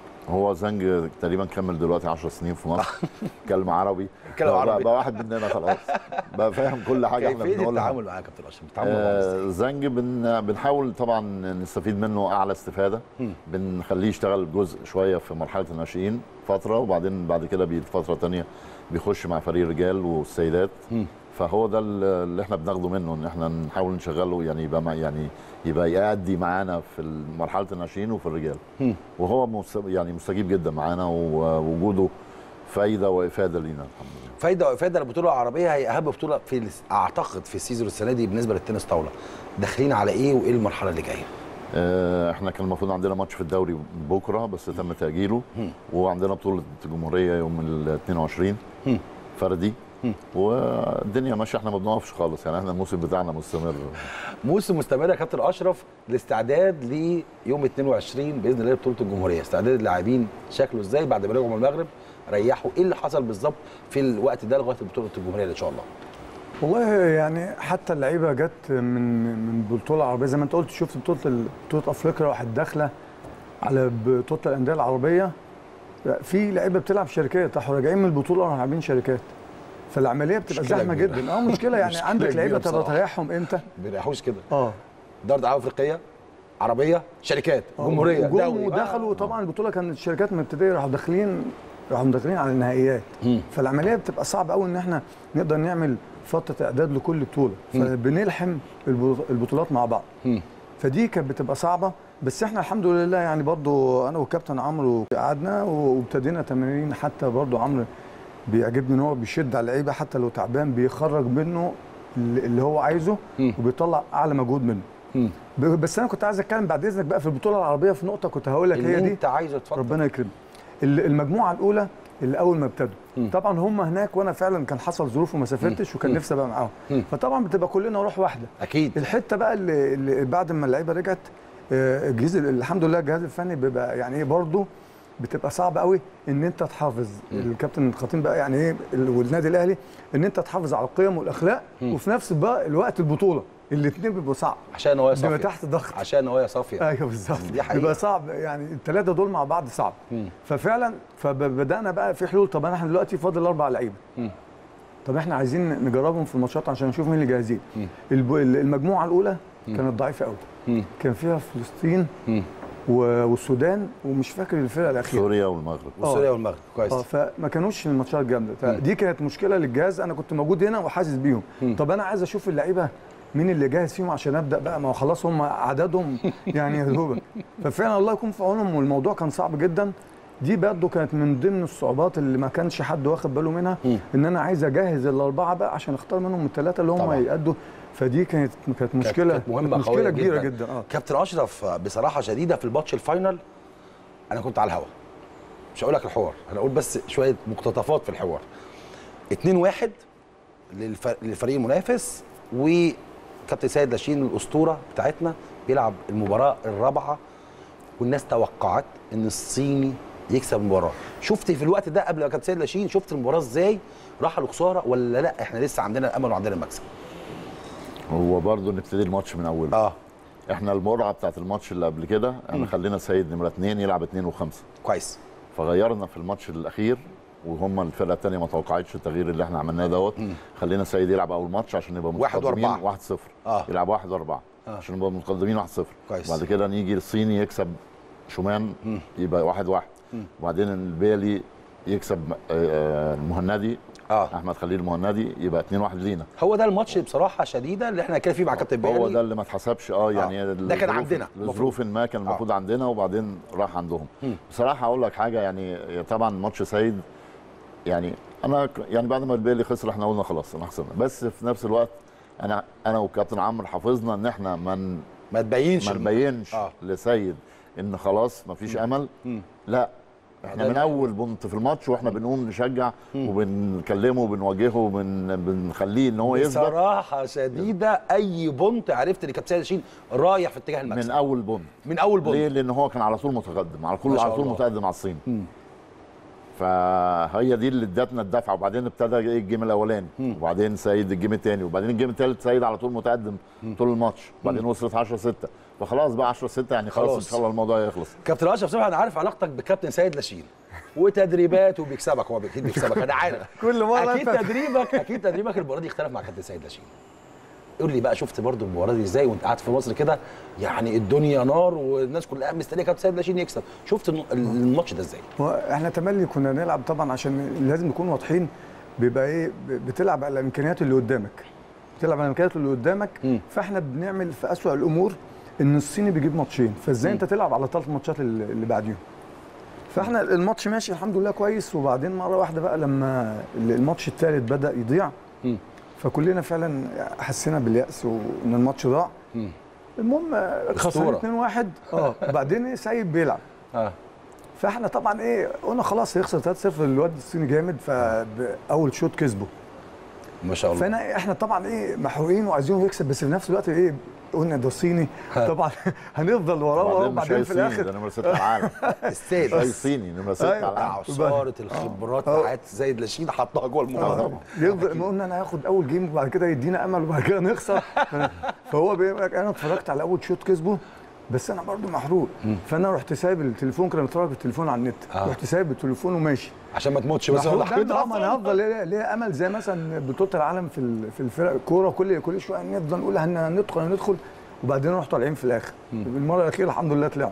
هو زنج تقريبا كمل دلوقتي 10 سنين في مصر كلمة عربي كلمة بقى- عربي. بقى واحد مننا خلاص بقى فاهم كل حاجه احنا كيفيه بنقولها التعامل معاه يا كابتن اشرف التعامل معاه ازاي آه زنج بن بنحاول طبعا نستفيد منه اعلى استفاده مم. بنخليه يشتغل جزء شويه في مرحله الناشئين فتره وبعدين بعد كده فتره تانية بيخش مع فريق الرجال والسيدات مم. فهو ده اللي احنا بناخده منه ان احنا نحاول نشغله يعني يبقى مع يعني يبقى يأدي معانا في مرحله الناشئين وفي الرجال مم. وهو مست- يعني مستجيب جدا معانا ووجوده فايده وافاده لينا الحمد لله فايده وافاده البطوله العربيه هي اهم بطوله في الس- اعتقد في السيزون السنه دي بالنسبه للتنس طاوله داخلين على ايه وايه المرحله اللي جايه آه، احنا كان المفروض عندنا ماتش في الدوري بكره بس تم تاجيله مم. وعندنا بطوله الجمهوريه يوم ال 22 مم. فردي مم. والدنيا ماشيه احنا ما بنقفش خالص يعني احنا الموسم بتاعنا مستمر موسم مستمر يا كابتن اشرف الاستعداد ليوم 22 باذن الله بطوله الجمهوريه استعداد اللاعبين شكله ازاي بعد ما رجعوا من المغرب ريحوا ايه اللي حصل بالظبط في الوقت ده لغايه بطوله الجمهوريه ان شاء الله والله يعني حتى اللعيبه جت من من البطوله العربيه زي ما انت قلت شفت بطوله بطوله افريقيا راحت داخله على بطوله الانديه العربيه في لعيبه بتلعب شركات راحوا راجعين من البطوله راحوا لاعبين شركات فالعمليه بتبقى مشكلة زحمه كبيرة. جدا اه مشكله يعني مشكلة عندك كبيرة لعيبه تبقى بصراحة. تريحهم امتى ما بيريحوش كده اه دار دعوه افريقيه عربيه شركات جمهوريه وجم دوري ودخلوا طبعا البطوله كانت الشركات مبتدئه راحوا داخلين راحوا داخلين على النهائيات مم. فالعمليه بتبقى صعبه قوي ان احنا نقدر نعمل فتره اعداد لكل بطوله مم. فبنلحم البطو- البطولات مع بعض مم. فدي كانت بتبقى صعبه بس احنا الحمد لله يعني برضو انا والكابتن عمرو قعدنا وابتدينا تمارين حتى برضو عمرو بيعجبني ان هو بيشد على اللعيبه حتى لو تعبان بيخرج منه اللي اللي هو عايزه مم. وبيطلع اعلى مجهود منه مم. ب- بس انا كنت عايز اتكلم بعد اذنك بقى في البطوله العربيه في نقطه كنت هقول لك هي اللي دي انت عايزه اتفضل ربنا يكرمك ال- المجموعه الاولى اللي اول ما ابتدوا مم. طبعا هم هناك وانا فعلا كان حصل ظروف وما سافرتش وكان نفسي ابقى معاهم مم. فطبعا بتبقى كلنا روح واحده اكيد الحته بقى اللي, اللي بعد ما اللعيبه رجعت آه، الجهاز الحمد لله الجهاز الفني بيبقى يعني ايه برضه بتبقى صعب قوي ان انت تحافظ الكابتن الخطيب بقى يعني ايه ال- والنادي الاهلي ان انت تحافظ على القيم والاخلاق وفي نفس بقى الوقت البطوله الاثنين بيبقوا صعب عشان هو بيبقى صافيه تحت ضغط عشان هو صافيه ايوه بالظبط دي حقيقة. بيبقى صعب يعني الثلاثه دول مع بعض صعب مم. ففعلا فبدانا بقى في حلول طب احنا دلوقتي فاضل اربع لعيبه مم. طب احنا عايزين نجربهم في الماتشات عشان نشوف مين اللي جاهزين مم. الب- المجموعه الاولى كانت ضعيفه قوي مم. كان فيها فلسطين مم. و- والسودان ومش فاكر الفرقه الاخيره سوريا والمغرب وسوريا والمغرب كويس اه فما كانوش الماتشات جامده فدي كانت مشكله للجهاز انا كنت موجود هنا وحاسس بيهم مم. طب انا عايز اشوف اللعيبه مين اللي جاهز فيهم عشان ابدا بقى ما هو خلاص هم عددهم يعني يا دوبك ففعلا الله يكون في عونهم والموضوع كان صعب جدا دي برضه كانت من ضمن الصعوبات اللي ما كانش حد واخد باله منها مم. ان انا عايز اجهز الاربعه بقى عشان اختار منهم الثلاثه اللي هم طبعاً. يأدوا فدي كانت كانت مشكله كانت مهمة كانت قوية مشكله كبيره جداً. جدا اه كابتن اشرف بصراحه شديده في الماتش الفاينل انا كنت على الهوا مش هقول لك الحوار انا اقول بس شويه مقتطفات في الحوار 2 1 للف... للفريق المنافس وكابتن سيد لاشين الاسطوره بتاعتنا بيلعب المباراه الرابعه والناس توقعت ان الصيني يكسب المباراه شفت في الوقت ده قبل ما كابتن سيد لاشين شفت المباراه ازاي راح لخساره ولا لا احنا لسه عندنا الامل وعندنا المكسب هو برضه نبتدي الماتش من اوله اه احنا المرعى بتاعت الماتش اللي قبل كده احنا خلينا سيد نمره اثنين يلعب اثنين وخمسه كويس فغيرنا في الماتش الاخير وهم الفرقه الثانيه ما توقعتش التغيير اللي احنا عملناه دوت خلينا سيد يلعب اول ماتش عشان نبقى واحد متقدمين وأربعة. 1-0 آه. يلعب 1 4 آه. عشان نبقى متقدمين 1-0 كويس. بعد كده نيجي الصيني يكسب شومان يبقى 1 1 وبعدين البيلي يكسب آه، آه، المهندي اه احمد خليل المهندي يبقى 2 1 لينا هو ده الماتش بصراحه شديده اللي احنا كده فيه مع كابتن هو بيالي ده اللي ما اتحسبش اه يعني آه. ده كان لظروف- عندنا المفروض. لظروف ما كان المفروض عندنا وبعدين راح عندهم مم. بصراحه اقول لك حاجه يعني طبعا ماتش سيد يعني انا ك- يعني بعد ما البيلي خسر احنا قلنا خلاص انا خسرنا بس في نفس الوقت انا انا والكابتن عمرو حافظنا ان احنا من ما تبينش ما نبينش آه. لسيد ان خلاص ما فيش امل مم. لا احنا ده- من اول بنت في الماتش واحنا بنقوم نشجع وبنكلمه وبنواجهه وبنخليه ان هو يثبت بصراحه شديده اي بونت عرفت ان كابتن سيد ياشين رايح في اتجاه من المكسب اول بنت من اول بونت ليه؟ لان هو كان على طول متقدم على ما طول شاء على طول الله. متقدم على الصين مم. فهي دي اللي ادتنا الدفعه وبعدين ابتدى ايه الجيم الاولاني وبعدين سيد الجيم الثاني وبعدين الجيم الثالث سيد على طول متقدم طول الماتش وبعدين وصلت 10 6 فخلاص بقى 10 6 يعني خلاص, خلاص. ان شاء الله الموضوع يخلص كابتن اشرف صبحي انا عارف علاقتك بكابتن سيد لاشين وتدريبات وبيكسبك هو اكيد بيكسبك انا عارف كل مرة اكيد أنت- تدريبك اكيد تدريبك المباراه دي اختلف مع كابتن سيد لاشين قول لي بقى شفت برضو المباراه دي ازاي وانت قاعد في مصر كده يعني الدنيا نار والناس كلها مستنيه كابتن سيد لاشين يكسب شفت الم- الماتش ده ازاي هو احنا تملي كنا نلعب طبعا عشان لازم نكون واضحين بيبقى ايه ب- بتلعب على الامكانيات اللي قدامك بتلعب على الامكانيات اللي قدامك مم. فاحنا بنعمل في اسوأ الامور ان الصيني بيجيب ماتشين فازاي انت تلعب على ثلاث ماتشات اللي اللي بعديهم فاحنا الماتش ماشي الحمد لله كويس وبعدين مره واحده بقى لما الماتش الثالث بدا يضيع مم. فكلنا فعلا حسينا بالياس وان الماتش ضاع مم. المهم خسرنا أسطورة. 2-1 اه وبعدين إيه، سيد بيلعب اه فاحنا طبعا ايه قلنا خلاص هيخسر 3-0 الواد الصيني جامد فاول شوط كسبه ما شاء الله فانا احنا طبعا ايه محروقين وعايزينه يكسب بس في نفس الوقت ايه قلنا ده صيني طبعا هنفضل وراه وراه وبعدين مش وبعدين اي في صيني الاخر ده نمره 6 على العالم السيد اي صيني نمره 6 أيوة. على العالم عصاره الخبرات آه. بتاعت سيد لاشين حطها جوه آه المباراه طبعا يفضل قلنا انا هاخد اول جيم وبعد كده يدينا امل وبعد كده نخسر فهو بيقول لك انا اتفرجت على اول شوط كسبه بس انا برضو محروق فانا رحت سايب التليفون كنا بنتفرج بالتليفون على النت آه. رحت سايب التليفون وماشي عشان ما تموتش بس محروق ولا ده اه ما انا هفضل ليه ليه امل زي مثلا بطوله العالم في ال- في الفرق الكوره كل كل شويه نفضل نقول هن- هندخل هندخل وبعدين نروح طالعين في الاخر المره الاخيره الحمد لله طلعنا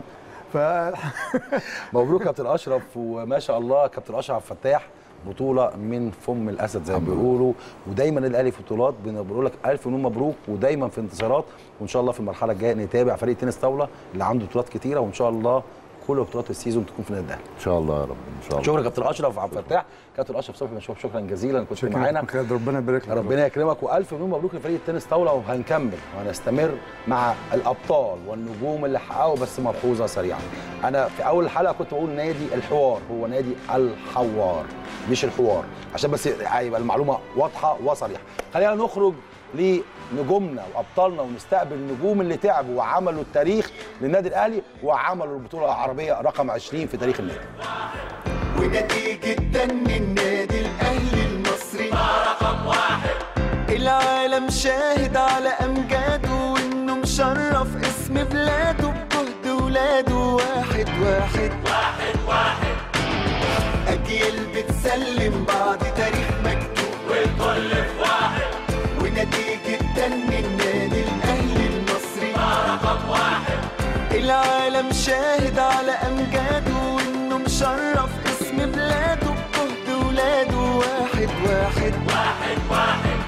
ف مبروك كابتن اشرف وما شاء الله كابتن اشرف فتاح بطوله من فم الاسد زي ما بيقولوا ودايما الاهلي في بطولات بن- بنقول لك الف مليون مبروك ودايما في انتصارات وان شاء الله في المرحله الجايه نتابع فريق تنس طاوله اللي عنده بطولات كتيره وان شاء الله كل بطولات السيزون تكون في النادي الاهلي ان شاء الله يا رب ان شاء الله شكرا كابتن اشرف عبد الفتاح كابتن اشرف صبحي مشوف شكرا جزيلا كنت معانا خالد ربنا يبارك لك ربنا يكرمك والف مليون مبروك لفريق التنس طاوله وهنكمل وهنستمر مع الابطال والنجوم اللي حققوا بس ملحوظه سريعه انا في اول الحلقه كنت بقول نادي الحوار هو نادي الحوار مش الحوار عشان بس يبقى المعلومه واضحه وصريحه خلينا نخرج لنجومنا وابطالنا ونستقبل النجوم اللي تعبوا وعملوا التاريخ للنادي الاهلي وعملوا البطوله العربيه رقم 20 في تاريخ النادي ونتيجة تن النادي الأهلي المصري رقم واحد العالم شاهد على أمجاده وإنه مشرف اسم بلاده بجهد ولاده واحد واحد واحد واحد أجيال بتسلم بعض تاريخ مكتوب والكل في واحد ونتيجة تن النادي الأهلي المصري رقم واحد العالم شاهد على أمجاده وإنه مشرف اسم بلاده بجهد ولاده واحد واحد واحد واحد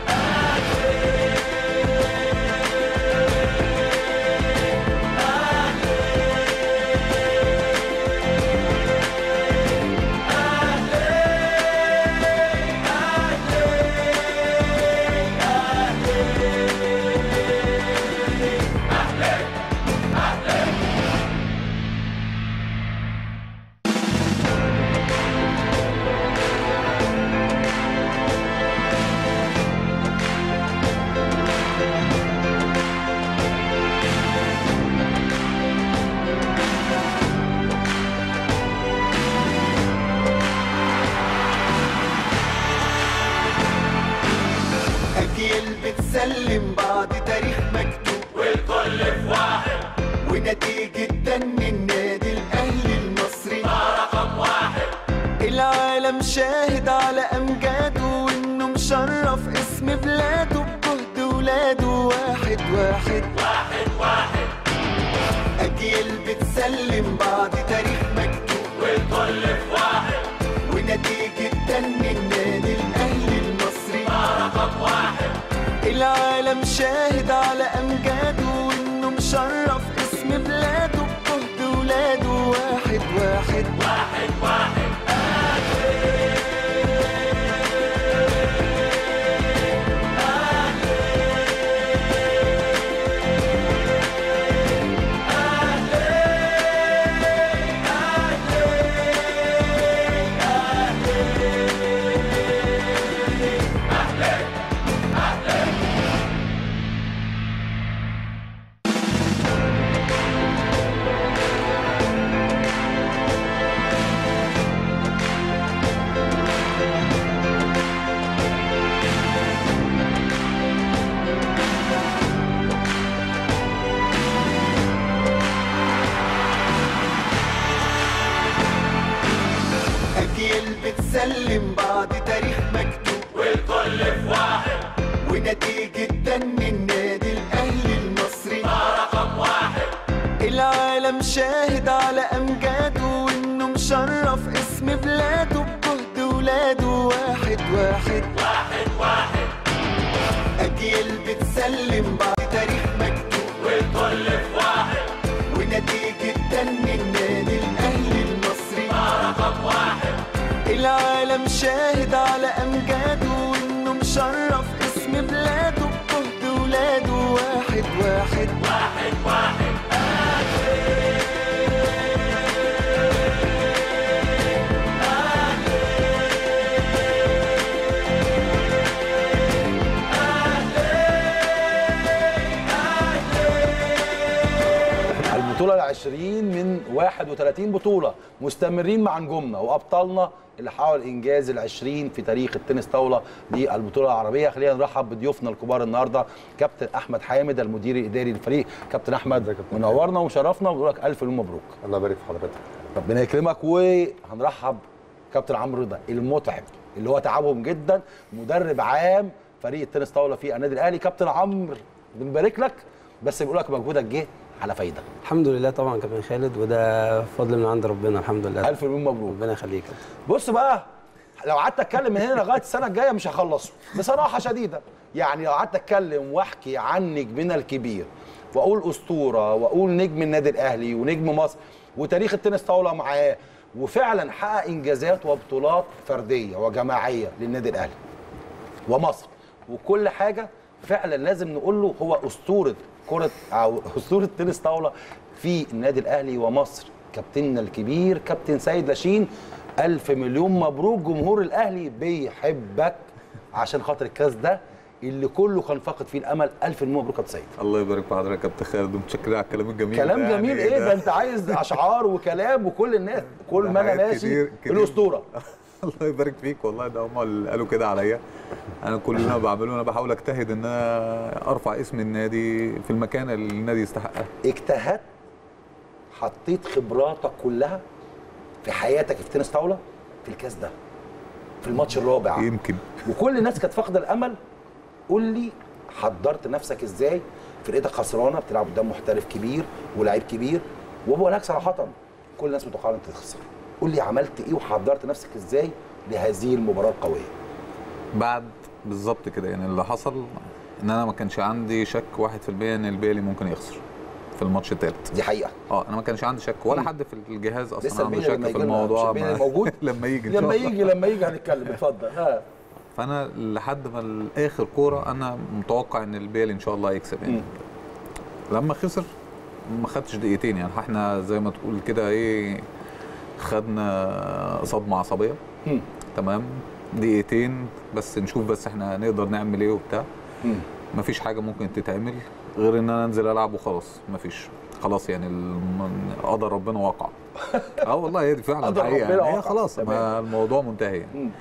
أجيال بتسلم بعض تاريخ مكتوب والكل في واحد ونتيجة تن النادي الأهلي المصري رقم واحد العالم شاهد على أمجاده وإنه مشرف اسم بلاده بجهد ولاده واحد واحد واحد واحد أجيال بتسلم بعض تاريخ مكتوب والكل في واحد ونتيجة تن النادي الأهلي المصري رقم واحد العالم شاهد على أمجاده وإنه مشرف اسم بلاده بجهد ولاده واحد واحد واحد واحد أجيال بتسلم بعض تاريخ مكتوب والكل في واحد ونتيجة تن النادي الأهلي المصري رقم واحد العالم شاهد على أمجاده وإنه مشرف اسم بلاده بجهد ولاده واحد واحد واحد واحد أجيال بتسلم بعض تاريخ مكتوب والكل في واحد ونتيجة تن النادي الأهلي المصري رقم واحد العالم شاهد على أمجاده وإنه مشرف اسم بلاده بجهد ولاده واحد واحد واحد واحد البطولة العشرين من 31 بطولة مستمرين مع نجومنا وأبطالنا اللي حققوا الإنجاز العشرين في تاريخ التنس طاولة للبطولة العربية خلينا نرحب بضيوفنا الكبار النهاردة كابتن أحمد حامد المدير الإداري للفريق كابتن أحمد منورنا وشرفنا ونقول لك ألف مليون مبروك الله يبارك في حضرتك ربنا يكرمك وهنرحب كابتن عمرو رضا المتعب اللي هو تعبهم جدا مدرب عام فريق التنس طاوله في النادي الاهلي كابتن عمرو بنبارك لك بس بنقول لك مجهودك جه على فايده الحمد لله طبعا كابتن خالد وده فضل من عند ربنا الحمد لله الف مليون مبروك ربنا يخليك بص بقى لو قعدت اتكلم من هنا لغايه السنه الجايه مش هخلصه بصراحه شديده يعني لو قعدت اتكلم واحكي عن نجمنا الكبير واقول اسطوره واقول نجم النادي الاهلي ونجم مصر وتاريخ التنس طاوله معاه وفعلا حقق انجازات وبطولات فرديه وجماعيه للنادي الاهلي ومصر وكل حاجه فعلا لازم نقول له هو اسطوره كره او اسطوره تنس طاوله في النادي الاهلي ومصر كابتننا الكبير كابتن سيد لاشين الف مليون مبروك جمهور الاهلي بيحبك عشان خاطر الكاس ده اللي كله كان فاقد فيه الامل الف مليون مبروك يا كابتن سيد الله يبارك في حضرتك يا كابتن خالد ومتشكرين على الكلام الجميل كلام ده جميل يعني ايه ده انت عايز اشعار وكلام وكل الناس كل ده ما انا حاجات ماشي كتير- كتير. الاسطوره الله يبارك فيك والله ده هم اللي قالوا كده عليا انا كل اللي انا بعمله انا بحاول اجتهد ان انا ارفع اسم النادي في المكانه اللي النادي يستحقها اجتهدت حطيت خبراتك كلها في حياتك في تنس طاوله في الكاس ده في الماتش الرابع يمكن وكل الناس كانت فاقده الامل قول لي حضرت نفسك ازاي فرقتك خسرانه بتلعب قدام محترف كبير ولاعيب كبير وبقول لك صراحه كل الناس متوقعه انت تخسر قول لي عملت ايه وحضرت نفسك ازاي لهذه المباراه القويه بعد بالظبط كده يعني اللي حصل ان انا ما كانش عندي شك 1% ان البيلي ممكن يخسر في الماتش الثالث دي حقيقه اه انا ما كانش عندي شك ولا مم. حد في الجهاز لسه اصلا عنده البيلي لما شك في يجي لنا- الموضوع البيلي ما- موجود؟ لما يجي إن شاء لما الله. يجي لما يجي هنتكلم اتفضل ها فانا لحد ما اخر كوره انا متوقع ان البيلي ان شاء الله يكسب يعني مم. لما خسر ما خدتش دقيقتين يعني احنا زي ما تقول كده ايه خدنا صدمه عصبيه مم. تمام دقيقتين بس نشوف بس احنا نقدر نعمل ايه وبتاع مم. مفيش حاجه ممكن تتعمل غير ان انا انزل العب وخلاص مفيش خلاص يعني الم- قدر ربنا وقع اه والله هي دي فعلا قدر الحقيقه ربنا يعني هي وقع. خلاص تمام. ما الموضوع منتهي يعني مم.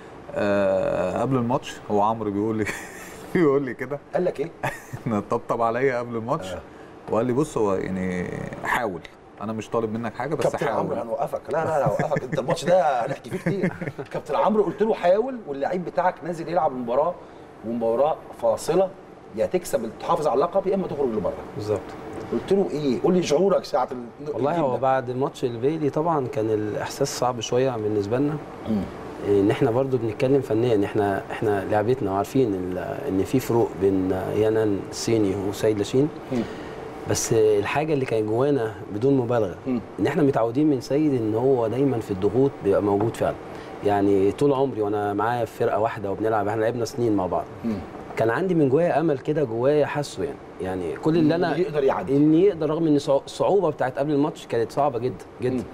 آه قبل الماتش هو عمرو بيقول لي بيقول لي كده قال لك ايه؟ طبطب عليا قبل الماتش آه. وقال لي بص هو يعني حاول انا مش طالب منك حاجه بس كابتن عمرو حاول هنوقفك لا لا لا هوقفك انت الماتش ده هنحكي فيه كتير كابتن عمرو قلت له حاول واللعيب بتاعك نازل يلعب المباراه ومباراه فاصله يا تكسب تحافظ على اللقب يا اما تخرج لبره بالظبط قلت له ايه قول لي شعورك ساعه ال- والله الجيل هو ده. بعد الماتش الفيلي طبعا كان الاحساس صعب شويه بالنسبه لنا مم. ان احنا برضو بنتكلم فنيا احنا احنا لعبتنا وعارفين ال- ان في فروق بين يانان الصيني وسيد لاشين مم. بس الحاجه اللي كانت جوانا بدون مبالغه مم. ان احنا متعودين من سيد ان هو دايما في الضغوط بيبقى موجود فعلا يعني طول عمري وانا معاه في فرقه واحده وبنلعب احنا لعبنا سنين مع بعض مم. كان عندي من جوايا امل كده جوايا حاسه يعني يعني كل اللي انا يقدر يعدي ان يقدر رغم ان صع- الصعوبه بتاعت قبل الماتش كانت صعبه جدا مم. جدا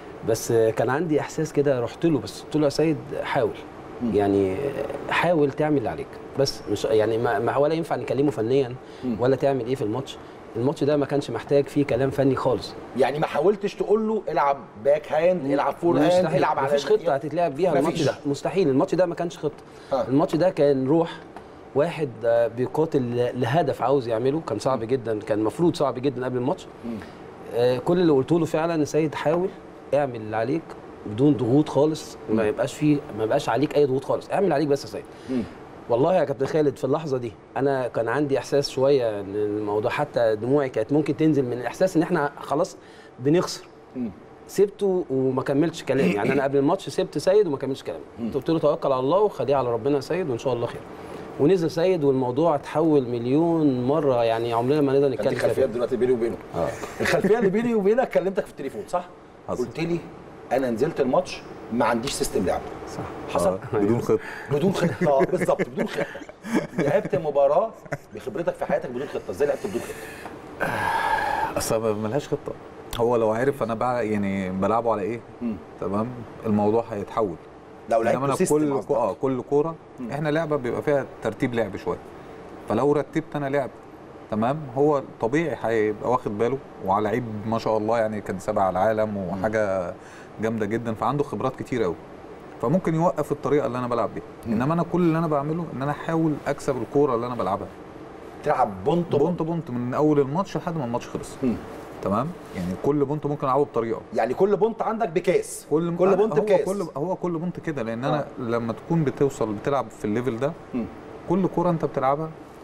بس كان عندي احساس كده رحت له بس قلت له يا سيد حاول مم. يعني حاول تعمل اللي عليك بس مش يعني ما ما- ولا ينفع نكلمه فنيا مم. ولا تعمل ايه في الماتش الماتش ده ما كانش محتاج فيه كلام فني خالص يعني ما حاولتش تقول له العب باك هاند العب فور هاند مستحيل العب على مفيش خطه هتتلعب بيها مفيش. الماتش ده مستحيل الماتش ده ما كانش خطه آه. الماتش ده كان روح واحد آه، بيقاتل ل- لهدف عاوز يعمله كان صعب جدا كان المفروض صعب جدا قبل الماتش آه، كل اللي قلته له فعلا يا سيد حاول اعمل اللي عليك بدون ضغوط خالص ما يبقاش فيه ما يبقاش عليك اي ضغوط خالص اعمل اللي عليك بس يا سيد مم. والله يا كابتن خالد في اللحظه دي انا كان عندي احساس شويه ان الموضوع حتى دموعي كانت ممكن تنزل من الاحساس ان احنا خلاص بنخسر مم. سبته وما كملتش كلام يعني انا قبل الماتش سبت سيد وما كملتش كلام قلت له توكل على الله وخليه على ربنا يا سيد وان شاء الله خير ونزل سيد والموضوع اتحول مليون مره يعني عمرنا ما نقدر كان نتكلم في فيها خلفيات دلوقتي بيني وبينه الخلفيه اللي بيني وبينك كلمتك في التليفون صح؟ حصل. قلت لي انا نزلت الماتش ما عنديش سيستم لعب صح حصل آه، بدون خطه بدون خطه بالظبط بدون خطه لعبت مباراه بخبرتك في حياتك بدون خطه ازاي لعبت بدون خطه اصل ملهاش خطه هو لو عارف انا بقى يعني بلعبه على ايه مم. تمام الموضوع هيتحول لو انما لعبت انا سيستم كل قصدك. اه كل كوره احنا لعبه بيبقى فيها ترتيب لعب شويه فلو رتبت انا لعب تمام هو طبيعي هيبقى واخد باله وعلى لعيب ما شاء الله يعني كان سابع العالم وحاجه جامده جدا فعنده خبرات كتير قوي فممكن يوقف الطريقه اللي انا بلعب بيها انما انا كل اللي انا بعمله ان انا احاول اكسب الكوره اللي انا بلعبها تلعب بونت بونت بونت من اول الماتش لحد ما الماتش خلص مم. تمام يعني كل بونت ممكن العبه بطريقه يعني كل بونت عندك بكاس كل كل أنا- بونت هو بكاس كل هو كل بونت كده لان انا لما تكون بتوصل بتلعب في الليفل ده مم. كل كوره انت بتلعبها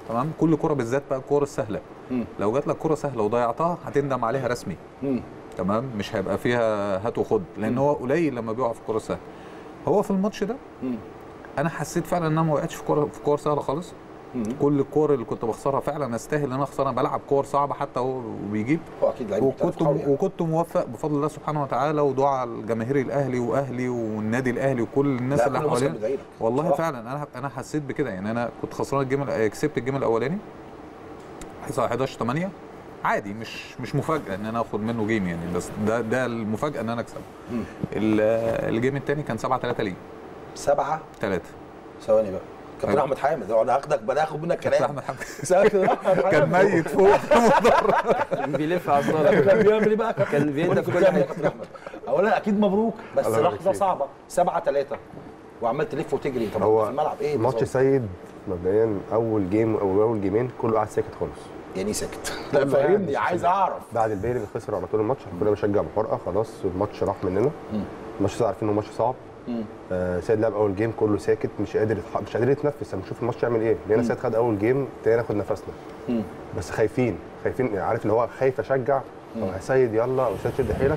تمام كل كره بالذات بقى الكوره السهله مم. لو جات لك كره سهله وضيعتها هتندم عليها رسمي مم. تمام مش هيبقى فيها هات وخد لان هو قليل لما بيقع في الكره السهله هو في الماتش ده مم. انا حسيت فعلا ان انا ما وقعتش في كوره في كور سهله خالص مم. كل الكور اللي كنت بخسرها فعلا استاهل ان انا اخسرها بلعب كور صعبه حتى هو وبيجيب هو اكيد لعيب محترف وكنت قوي يعني. وكنت موفق بفضل الله سبحانه وتعالى ودعاء الجماهير الاهلي واهلي والنادي الاهلي وكل الناس لا اللي كل مصر حوالينا بتدعي لك والله بصراحة. فعلا انا انا حسيت بكده يعني انا كنت خسران الجيم الأ- كسبت الجيم الاولاني 11 8 عادي مش مش مفاجاه ان انا اخد منه جيم يعني بس ده ده المفاجاه ان انا اكسب مم. ال- الجيم الثاني كان 7 3 ليه سبعه 3 ثواني بقى كابتن أيوة. احمد حامد هو انا هاخدك بقى هاخد منك كابتن كلام احمد حمدي كابتن أحمد كان حامد. ميت فوق كان بيلف على الصاله كان بيعمل ايه بقى كان بيهدى في كل بتعمل إيه حاجه يا كابتن احمد اولا اكيد مبروك بس الله يبارك لحظه فيك. صعبه 7 3 وعمال تلف وتجري طب هو في الملعب ايه ماتش بالظبط؟ سيد مبدئيا اول جيم او اول جيمين كله قاعد ساكت خالص يعني سكت لا فاهمني عايز اعرف بعد البيري اللي خسر على طول الماتش احنا كنا بنشجع بحرقه خلاص الماتش راح مننا الماتش ده عارفين انه ماتش صعب آه سيد لعب اول جيم كله ساكت مش قادر يتح... مش قادر يتنفس لما نشوف الماتش يعمل ايه لقينا سيد خد اول جيم ابتدينا ناخد نفسنا بس خايفين خايفين يعني عارف اللي هو خايف اشجع طب يا سيد يلا او سيد شد حيلك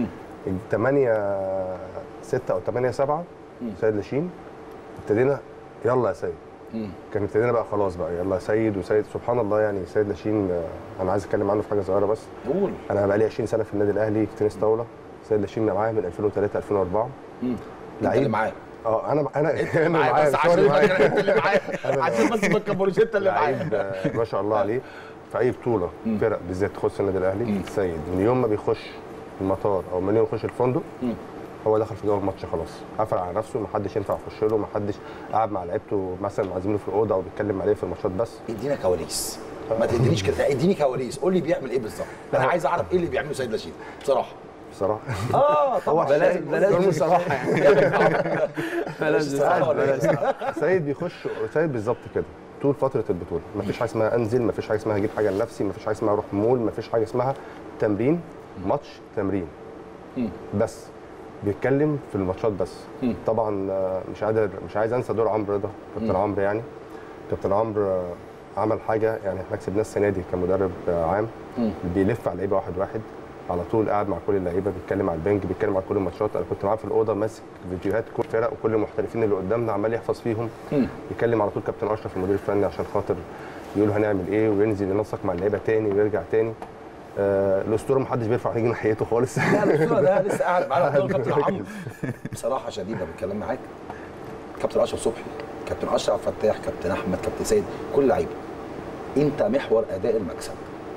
8 6 او 8 7 سيد لاشين ابتدينا يلا يا سيد كان ابتدينا بقى خلاص بقى يلا يا سيد وسيد سبحان الله يعني سيد لاشين آه، انا عايز اتكلم عنه في حاجه صغيره بس قول انا بقى لي 20 سنه في النادي الاهلي في تنس طاوله سيد لاشين معايا من 2003 2004 انت اللي معاه اه انا انا انا معايا معايا بس مش هو عشان اللي معايا. يبقى انت اللي معاه عشان بس ما تكبروش انت اللي معاه لعيب آه، ما شاء الله عليه في اي بطوله فرق بالذات تخص النادي الاهلي السيد من يوم ما بيخش المطار او من يوم ما يخش الفندق هو دخل في جو الماتش خلاص قفل على نفسه ما حدش ينفع يخش له ما حدش قاعد مع لعيبته مثلا معزمينه في الاوضه او بيتكلم عليه في الماتشات بس ادينا كواليس ما تدينيش كده لا، اديني كواليس قول لي بيعمل ايه بالظبط انا عايز اعرف ايه اللي بيعمله سيد لاشين بصراحه بصراحه اه طبعا بلاش بلاش بصراحه يعني بلاش بصراحه بلاش سيد بيخش سيد بالظبط كده طول فتره البطوله ما فيش حاجه اسمها انزل ما فيش حاجه اسمها اجيب حاجه لنفسي ما فيش حاجه اسمها اروح مول ما فيش حاجه اسمها تمرين ماتش تمرين بس بيتكلم في الماتشات بس طبعا آه، مش قادر مش عايز انسى دور عمرو رضا كابتن عمرو يعني كابتن عمرو آه، عمل حاجه يعني احنا كسبناه السنه دي كمدرب آه، عام بيلف على اللعيبه واحد واحد على طول قاعد مع كل اللعيبه بيتكلم على البنك بيتكلم على كل الماتشات انا كنت معاه في الاوضه ماسك فيديوهات كل الفرق وكل المحترفين اللي قدامنا عمال يحفظ فيهم بيتكلم على طول كابتن اشرف المدير الفني عشان خاطر يقول هنعمل ايه وينزل ينسق مع اللعيبه تاني ويرجع تاني آه الاسطوره ما حدش بيرفع رجله ناحيته خالص لا الاسطوره ده لسه قاعد معانا قدام كابتن عمرو بصراحه شديده بتكلم معاك كابتن اشرف صبحي كابتن اشرف فتاح كابتن احمد كابتن سيد كل لعيبه انت محور اداء المكسب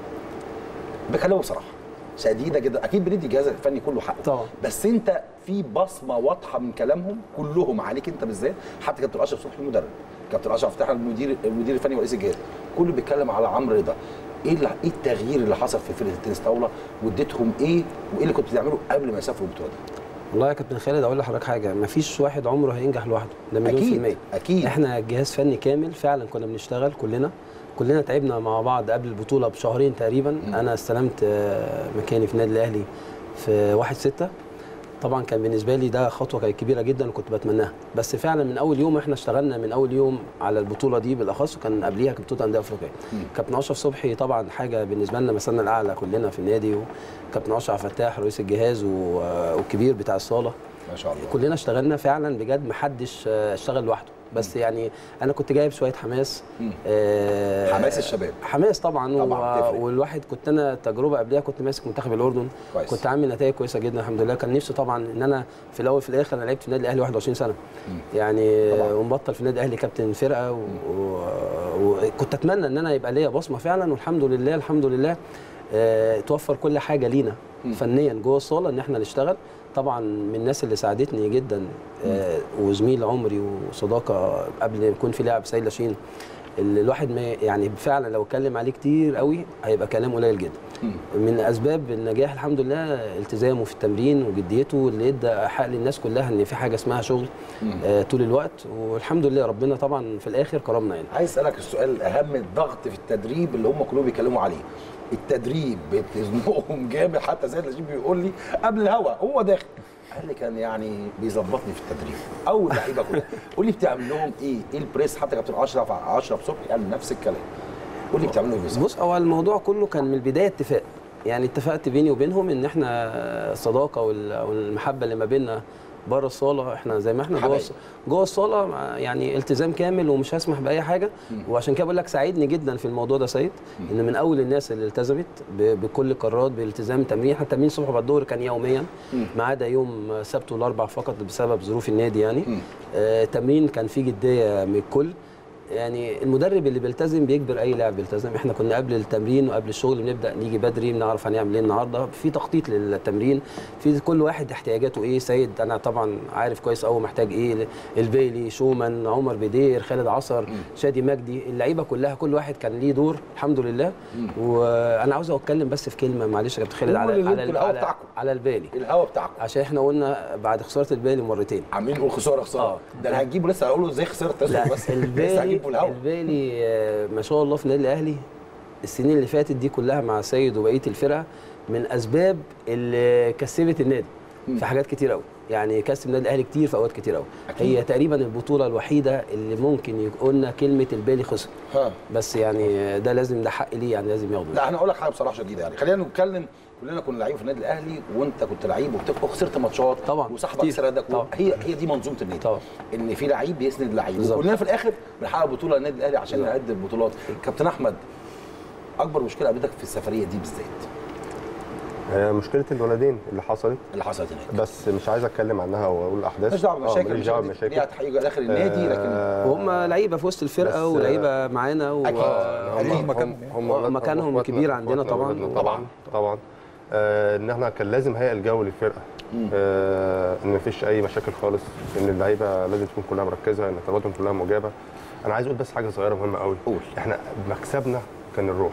بكلمه بصراحه شديده جدا اكيد بندي الجهاز الفني كله حقه طبعا. بس انت في بصمه واضحه من كلامهم كلهم عليك انت بالذات حتى كابتن اشرف صبحي المدرب كابتن اشرف فتاح المدير المدير الفني ورئيس الجهاز كله بيتكلم على عمرو رضا ايه اللي- ايه التغيير اللي حصل في فرقه التنس طاوله واديتهم ايه وايه اللي كنت بتعمله قبل ما يسافروا البطوله دي والله يا كابتن خالد اقول لحضرتك حاجه مفيش واحد عمره هينجح لوحده ده مليون في أكيد، المية أكيد. احنا جهاز فني كامل فعلا كنا بنشتغل كلنا كلنا تعبنا مع بعض قبل البطوله بشهرين تقريبا انا استلمت آه، مكاني في النادي الاهلي في 1 6 طبعا كان بالنسبه لي ده خطوه كانت كبيره جدا وكنت بتمناها بس فعلا من اول يوم احنا اشتغلنا من اول يوم على البطوله دي بالاخص وكان قبليها كانت بطوله انديه افريقيه كابتن اشرف صبحي طبعا حاجه بالنسبه لنا مثلنا الاعلى كلنا في النادي وكابتن اشرف فتاح رئيس الجهاز و- والكبير بتاع الصاله ما شاء الله كلنا اشتغلنا فعلا بجد محدش آه، اشتغل لوحده بس يعني انا كنت جايب شويه حماس آه، حماس الشباب. حماس طبعا, طبعاً، و... تفرق. والواحد كنت انا تجربه قبلها كنت ماسك منتخب الاردن كويس. كنت عامل نتائج كويسه جدا الحمد لله كان نفسي طبعا ان انا في الاول في الاخر انا لعبت في النادي الاهلي 21 سنه يعني طبعاً. ومبطل في النادي الاهلي كابتن فرقه وكنت اتمنى ان انا يبقى ليا بصمه فعلا والحمد لله الحمد لله آه، توفر كل حاجه لينا فنيا جوه الصاله ان احنا نشتغل طبعا من الناس اللي ساعدتني جدا آه، وزميل عمري وصداقه قبل ما يكون في لاعب سيد لاشين اللي الواحد ما يعني فعلا لو اتكلم عليه كتير قوي هيبقى كلام قليل جدا من اسباب النجاح الحمد لله التزامه في التمرين وجديته اللي ادى حق للناس كلها ان في حاجه اسمها شغل آه طول الوقت والحمد لله ربنا طبعا في الاخر كرمنا يعني عايز اسالك السؤال الاهم الضغط في التدريب اللي هم كلهم بيتكلموا عليه التدريب بتزنقهم جامد حتى زي نجيب بيقول لي قبل الهوا هو داخل قال لي كان يعني بيظبطني في التدريب اول لعيبه كلها قول لي بتعمل لهم ايه ايه البريس حتى كابتن اشرف اشرف صبحي قال نفس الكلام قول لي بتعملوا ايه بالظبط بص هو الموضوع كله كان من البدايه اتفاق يعني اتفقت بيني وبينهم ان احنا الصداقه وال- والمحبه اللي ما بيننا بره الصاله احنا زي ما احنا جوه حبايب. الص- جوه الصاله مع- يعني التزام كامل ومش هسمح باي حاجه وعشان كده بقول لك ساعدني جدا في الموضوع ده سيد ان من اول الناس اللي التزمت ب- بكل القرارات بالالتزام تمرين حتى التمرين الصبح بعد الظهر كان يوميا ما عدا يوم السبت والاربع فقط بسبب ظروف النادي يعني آه تمرين كان فيه جديه من الكل يعني المدرب اللي بيلتزم بيجبر اي لاعب يلتزم احنا كنا قبل التمرين وقبل الشغل بنبدا نيجي بدري بنعرف هنعمل ايه النهارده في تخطيط للتمرين في كل واحد احتياجاته ايه سيد انا طبعا عارف كويس قوي محتاج ايه البيلي شومان عمر بدير خالد عصر شادي مجدي اللعيبه كلها كل واحد كان ليه دور الحمد لله وانا عاوز اتكلم بس في كلمه معلش يا كابتن خالد قول على اللي على, انتوا الهوا على, بتاعكم. على البالي الهوا بتاعكم عشان احنا قلنا بعد خساره البالي مرتين عاملين نقول خساره خساره آه. ده انا هجيبه لسه هقول له ازاي خسرت لا تسوق بس لسه البالي هجيبه الهوا البالي آه، ما شاء الله في النادي الاهلي السنين اللي فاتت دي كلها مع سيد وبقيه الفرقه من اسباب اللي كسبت النادي في حاجات كتير قوي يعني كسب النادي الاهلي كتير في اوقات كتير قوي هي تقريبا البطوله الوحيده اللي ممكن يقولنا كلمه البالي خسر ها بس يعني ده لازم ده حق ليه يعني لازم ياخده لا انا اقول لك حاجه بصراحه شديده يعني خلينا نتكلم كلنا كنا لعيبه في النادي الاهلي وانت كنت لعيب وبتبقى خسرت ماتشات طبعا، وصاحبك كتير. سردك طبعا. هي هي دي منظومه النادي طبعا. ان في لعيب بيسند لعيب بالظبط. وكلنا في الاخر بنحقق بطوله للنادي الاهلي عشان نعد البطولات كابتن احمد اكبر مشكله قابلتك في السفريه دي بالذات آه، مشكله الولدين اللي حصلت اللي حصلت هناك بس مش عايز اتكلم عنها واقول احداث ماليش دعوه آه، بمشاكل ماليش دعوه المشاكل دي بمشاكل هتحقق داخل النادي لكن آه، وهم لعيبه في وسط الفرقه بس، ولعيبه معانا و... أكيد. هم هم مكان- هم هم مكانهم إخواتنا- كبير عندنا إخواتنا طبعاً. وولادنا طبعاً. طبعا آه ان احنا كان لازم هيئه الجو للفرقه آه ان مفيش اي مشاكل خالص ان اللعيبه لازم تكون كلها مركزه ان طلباتهم كلها مجابه انا عايز اقول بس حاجه صغيره مهمه قوي قول. احنا مكسبنا كان الروح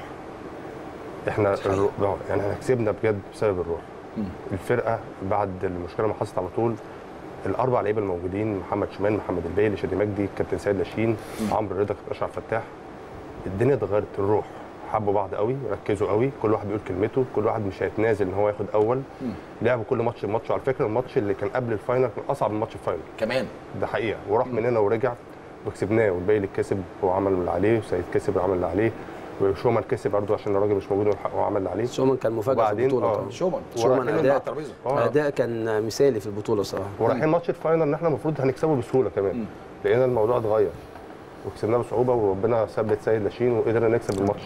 احنا الروح يعني احنا كسبنا بجد بسبب الروح الفرقه بعد المشكله ما حصلت على طول الاربع لعيبه الموجودين محمد شمال محمد البيلي شادي مجدي كابتن سيد لاشين عمرو رضا كابتن اشرف فتاح الدنيا اتغيرت الروح حبوا بعض قوي ركزوا قوي كل واحد بيقول كلمته كل واحد مش هيتنازل ان هو ياخد اول لعبوا كل ماتش بماتش على فكره الماتش اللي كان قبل الفاينل كان اصعب من ماتش الفاينل كمان ده حقيقه وراح مننا ورجع وكسبناه والباقي اللي كسب هو عمل اللي عليه وسيد كسب وعمل اللي عليه وشومان كسب برضه عشان الراجل مش موجود والحق- وعمل اللي عليه شومان كان مفاجاه في وبعدين البطوله آه. طبعا شومان شومان ورايحين على اداء الترابيزه آه. اداء كان مثالي في البطوله صراحه ورايحين ماتش الفاينل ان احنا المفروض هنكسبه بسهوله كمان لقينا الموضوع اتغير وكسبناه بصعوبه وربنا ثبت سيد لاشين وقدرنا نكسب الماتش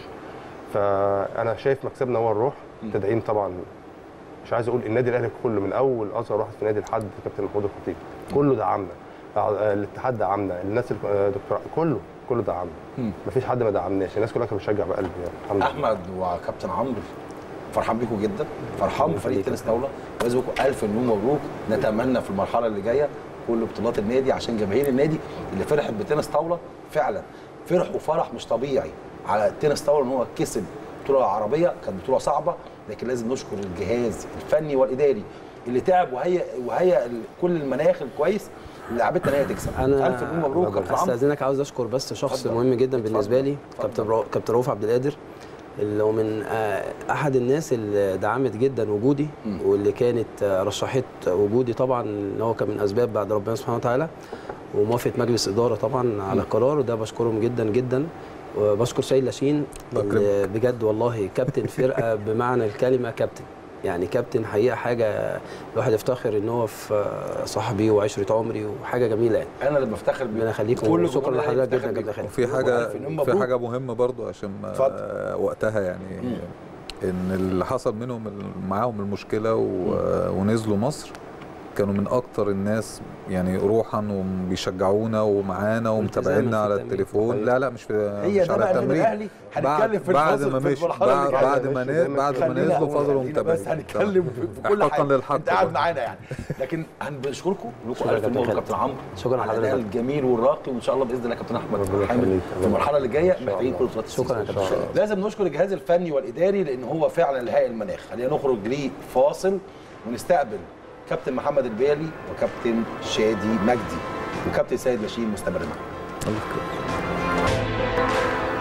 فانا شايف مكسبنا هو الروح تدعيم طبعا مش عايز اقول النادي الاهلي كله من اول اصغر واحد في النادي لحد كابتن محمود الخطيب كله دعمنا آه، الاتحاد دعمنا الناس ال- آه، دكتور كله كله دعمنا مفيش حد ما دعمناش الناس كلها كانت بتشجع بقلب يعني الحمد لله احمد وكابتن عمرو فرحان بيكم جدا فرحان بفريق تنس طاوله وعايز اقول لكم الف مليون مبروك نتمنى في المرحله اللي جايه كل بطولات النادي عشان جماهير النادي اللي فرحت بتنس طاوله فعلا فرحوا فرح مش طبيعي على التنس طاوله ان هو كسب بطوله عربيه كانت بطوله صعبه لكن لازم نشكر الجهاز الفني والاداري اللي تعب وهيأ وهيأ ال- كل المناخ الكويس اللي لعبتنا ان هي تكسب انا الف مليون مبروك كابتن عمرو استاذنك عاوز اشكر بس شخص اتفضل. مهم جدا اتفضل. بالنسبه لي اتفضل. كابتن رو... كابتن رؤوف عبد القادر اللي هو من آه، احد الناس اللي دعمت جدا وجودي واللي كانت آه، رشحت وجودي طبعا اللي هو كان من اسباب بعد ربنا سبحانه وتعالى وموافقه مجلس اداره طبعا على القرار وده بشكرهم جدا جدا وبشكر سيد لاشين اللي بجد والله كابتن فرقه بمعنى الكلمه كابتن يعني كابتن حقيقه حاجه الواحد يفتخر ان هو في صاحبي وعشره عمري وحاجه جميله يعني انا اللي بفتخر بيه ربنا يخليكم كل وشكرا جمهور لحضرتك يفتخر جدا بيكم. كابتن خالد وفي ألف حاجه مليون في مبروك. حاجه مهمه برضو عشان اتفضل. آه، وقتها يعني ان اللي حصل منهم معاهم المشكله و- ونزلوا مصر كانوا من اكتر الناس يعني روحا وبيشجعونا ومعانا ومتابعينا على التمرين. التليفون لا لا مش في هي مش ده على بقى النادي التمرين الاهلي بعد هنتكلم في بعد الفاصل ما في مش المرحله بعد اللي جايه بعد ما نزل بعد ما خلينا- نزلوا فضلوا خلينا بس متابعين هنتكلم في في كل احقاقا حاجه للحق انت قاعد برضه. معانا يعني لكن هنشكركم لكم شكرا الف يا مبروك كابتن كابتن عمرو شكرا على الاداء لحضرتك. الجميل والراقي وان شاء الله باذن الله كابتن احمد ربنا حامد يخليك. في المرحله اللي جايه محتاجين كل بطولات شكرا يا السيزون. كابتن لازم نشكر الجهاز الفني والاداري لان هو فعلا اللي هيئ المناخ خلينا نخرج لفاصل ونستقبل كابتن محمد البيلي وكابتن شادي مجدي وكابتن سيد لاشين مستمر معانا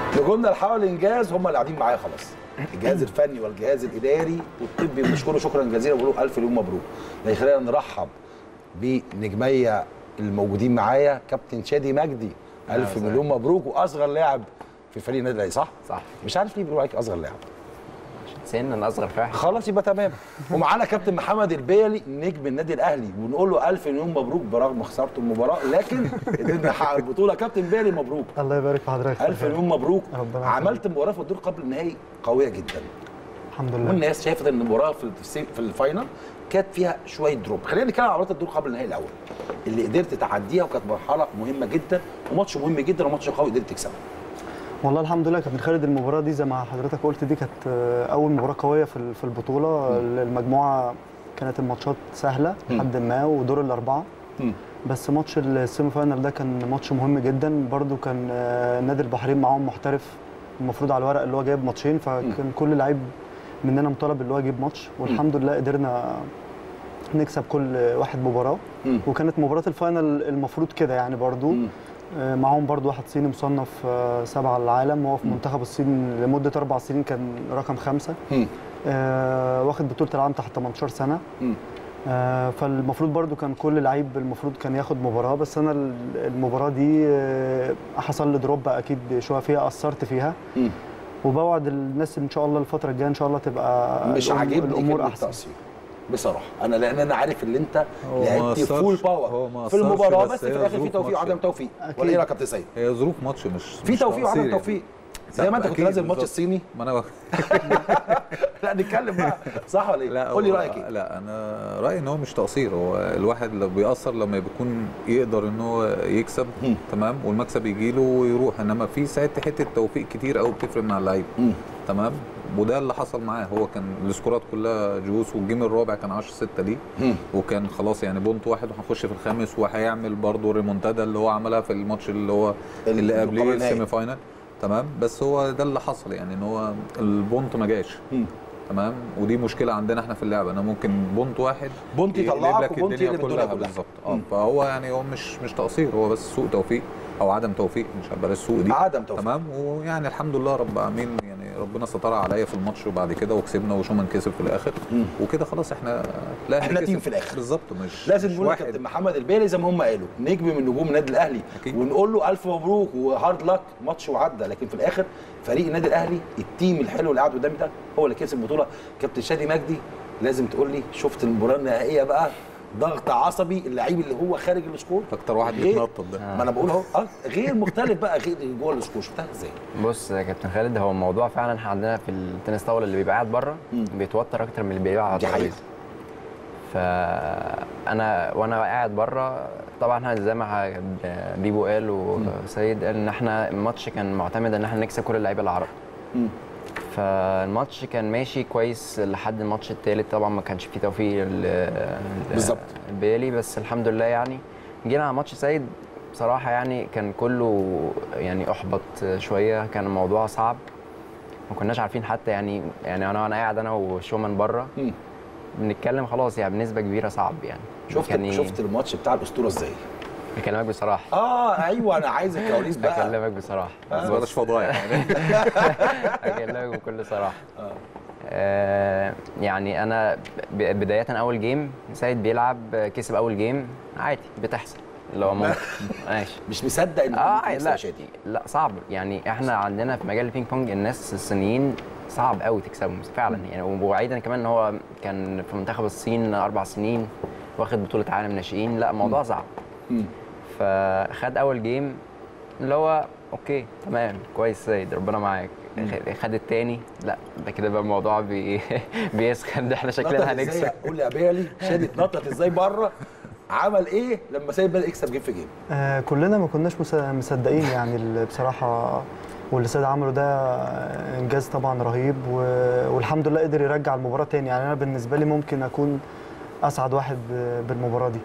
نجومنا اللي حاولوا الانجاز هم اللي قاعدين معايا خلاص الجهاز الفني والجهاز الاداري والطبي بنشكره شكرا جزيلا وبقول له الف مليون مبروك ده خلينا نرحب بنجميه الموجودين معايا كابتن شادي مجدي الف مليون مبروك واصغر لاعب في فريق النادي الاهلي صح؟ صح مش عارف ليه بيقولوا عليك اصغر لاعب سن انا اصغر فاحش خلاص يبقى تمام ومعانا كابتن محمد البيلي نجم النادي الاهلي ونقول له الف مليون مبروك برغم خساره المباراه لكن قدرنا نحقق البطوله كابتن بيلي مبروك الله يبارك في حضرتك الف مليون مبروك ربنا عملت مباراه في الدور قبل النهائي قويه جدا الحمد لله والناس شافت ان المباراه في السي- في الفاينل كانت فيها شويه دروب خلينا نتكلم عن مباراه الدور قبل النهائي الاول اللي قدرت تعديها وكانت مرحله مهمه جدا وماتش مهم جدا وماتش قوي قدرت تكسبه والله الحمد لله كابتن خالد المباراه دي زي ما حضرتك قلت دي كانت آه، اول مباراه قويه في ال- في البطوله المجموعه كانت الماتشات سهله لحد ما ودور الاربعه مم. بس ماتش السيمي فاينال ده كان ماتش مهم جدا برده كان آه، نادي البحرين معاهم محترف المفروض على الورق اللي هو جايب ماتشين فكان كل لعيب مننا مطالب اللي هو يجيب ماتش والحمد لله قدرنا نكسب كل واحد مباراه مم. وكانت مباراه الفاينل المفروض كده يعني برضو مم. آه، معاهم برضو واحد صيني مصنف آه، سبعة على العالم وهو في منتخب الصين لمدة أربع سنين كان رقم خمسة مم. آه، واخد بطولة العالم تحت 18 سنة مم. آه، فالمفروض برضو كان كل لعيب المفروض كان ياخد مباراة بس أنا ال- المباراة دي آه، حصل لي دروب أكيد شوية فيها أثرت فيها مم. وبوعد الناس إن شاء الله الفترة الجاية إن شاء الله تبقى مش الأم- عاجبني الأمور كلمة أحسن تقصير بصراحه انا لان انا عارف ان انت هو ما لعبت أثرش- فول هو باور ما في أثرش، المباراه بس بس في هي الاخر في ظروف توفيق ماتش. وعدم توفيق أكيد. ولا ايه رايك يا كابتن سيد؟ هي ظروف ماتش مش في مش توفيق تقصير وعدم يعني. توفيق زي ما انت كنت أكيد نازل الماتش بالظبط. الصيني ما انا لا نتكلم بقى صح ولا ايه؟ قول لي هو- رايك ايه؟ لا انا رايي ان هو مش تقصير هو الواحد لو بيأثر لما بيكون يقدر ان هو يكسب مم. تمام والمكسب يجي له ويروح انما في ساعات حته توفيق كتير قوي بتفرق مع اللعيب مم. تمام وده اللي حصل معاه هو كان السكورات كلها جوس والجيم الرابع كان 10 6 ليه مم. وكان خلاص يعني بونت واحد وهنخش في الخامس وهيعمل برضه ريمونتادا اللي هو عملها في الماتش اللي هو اللي اللي قبل قبليه النهائي. السيمي فاينال تمام بس هو ده اللي حصل يعني ان هو البونت ما جاش مم. تمام ودي مشكله عندنا احنا في اللعبه انا ممكن بونت واحد بونت يقلب يطلعك لك وبونت الدنيا يقلب الدنيا كلها كلها. بالظبط مم. اه فهو يعني هو مش مش تقصير هو بس سوء توفيق او عدم توفيق مش بلاش سوء دي عدم توفيق تمام ويعني الحمد لله رب العالمين يعني ربنا سترها عليا في الماتش وبعد كده وكسبنا وشومان كسب في الاخر مم. وكده خلاص احنا لا احنا تيم في الآخر. بالظبط مش لازم مش نقول لك واحد كابتن محمد البيلي زي ما هم قالوا نجم من نجوم النادي الاهلي أكيد. ونقول له الف مبروك وهارد لك ماتش وعدى لكن في الاخر فريق النادي الاهلي التيم الحلو اللي قاعد قدامي ده هو اللي كسب البطوله كابتن شادي مجدي لازم تقول لي شفت المباراه النهائيه بقى ضغط عصبي اللعيب اللي هو خارج السكور اكتر واحد غير- بيتنطط ده ما انا بقول اهو اه غير مختلف بقى غير جوه السكور شفتها ازاي؟ بص يا كابتن خالد هو الموضوع فعلا احنا عندنا في التنس طاوله اللي بيبقى قاعد بره مم. بيتوتر اكتر من اللي بيلعب على دي حقيقة. الترابيزه فانا وانا قاعد بره طبعا احنا زي ما ح- بيبو قال وسيد قال ان احنا الماتش كان معتمد ان احنا نكسب كل اللعيبه العرب مم. فالماتش كان ماشي كويس لحد الماتش الثالث طبعا ما كانش فيه توفيق ل- ل- بالظبط. البيالي بس الحمد لله يعني جينا على ماتش سيد بصراحه يعني كان كله يعني احبط شويه كان الموضوع صعب ما كناش عارفين حتى يعني يعني انا وانا قاعد انا وشومان بره مم. بنتكلم خلاص يعني بنسبه كبيره صعب يعني شفت كان- شفت الماتش بتاع الاسطوره ازاي؟ بكلمك بصراحه اه ايوه انا عايز الكواليس بقى بكلمك بصراحه بس بلاش فضايح يعني اكلمك بكل صراحه آه يعني انا ب- بدايه اول جيم سيد بيلعب كسب اول جيم عادي بتحصل اللي هو ممكن ماشي مش مصدق ان اه ممكن يكسب يا لا شادي لا صعب يعني احنا عندنا في مجال البينج بونج الناس الصينيين صعب قوي تكسبهم فعلا يعني وبعيدا كمان ان هو كان في منتخب الصين اربع سنين واخد بطوله عالم ناشئين لا الموضوع صعب مم. فخد اول جيم اللي هو اوكي تمام كويس سيد ربنا معاك خد التاني لا ده كده بقى الموضوع بي... بيسخن ده احنا نطط شكلنا ازاي هنكسب قول لي يا بيالي شادي اتنطط ازاي بره عمل ايه لما سيد بدا يكسب جيم في جيم آه كلنا ما كناش مس- مصدقين يعني ال- بصراحه واللي سيد عمله ده انجاز طبعا رهيب و- والحمد لله قدر يرجع المباراه تاني يعني انا بالنسبه لي ممكن اكون اسعد واحد ب- بالمباراه دي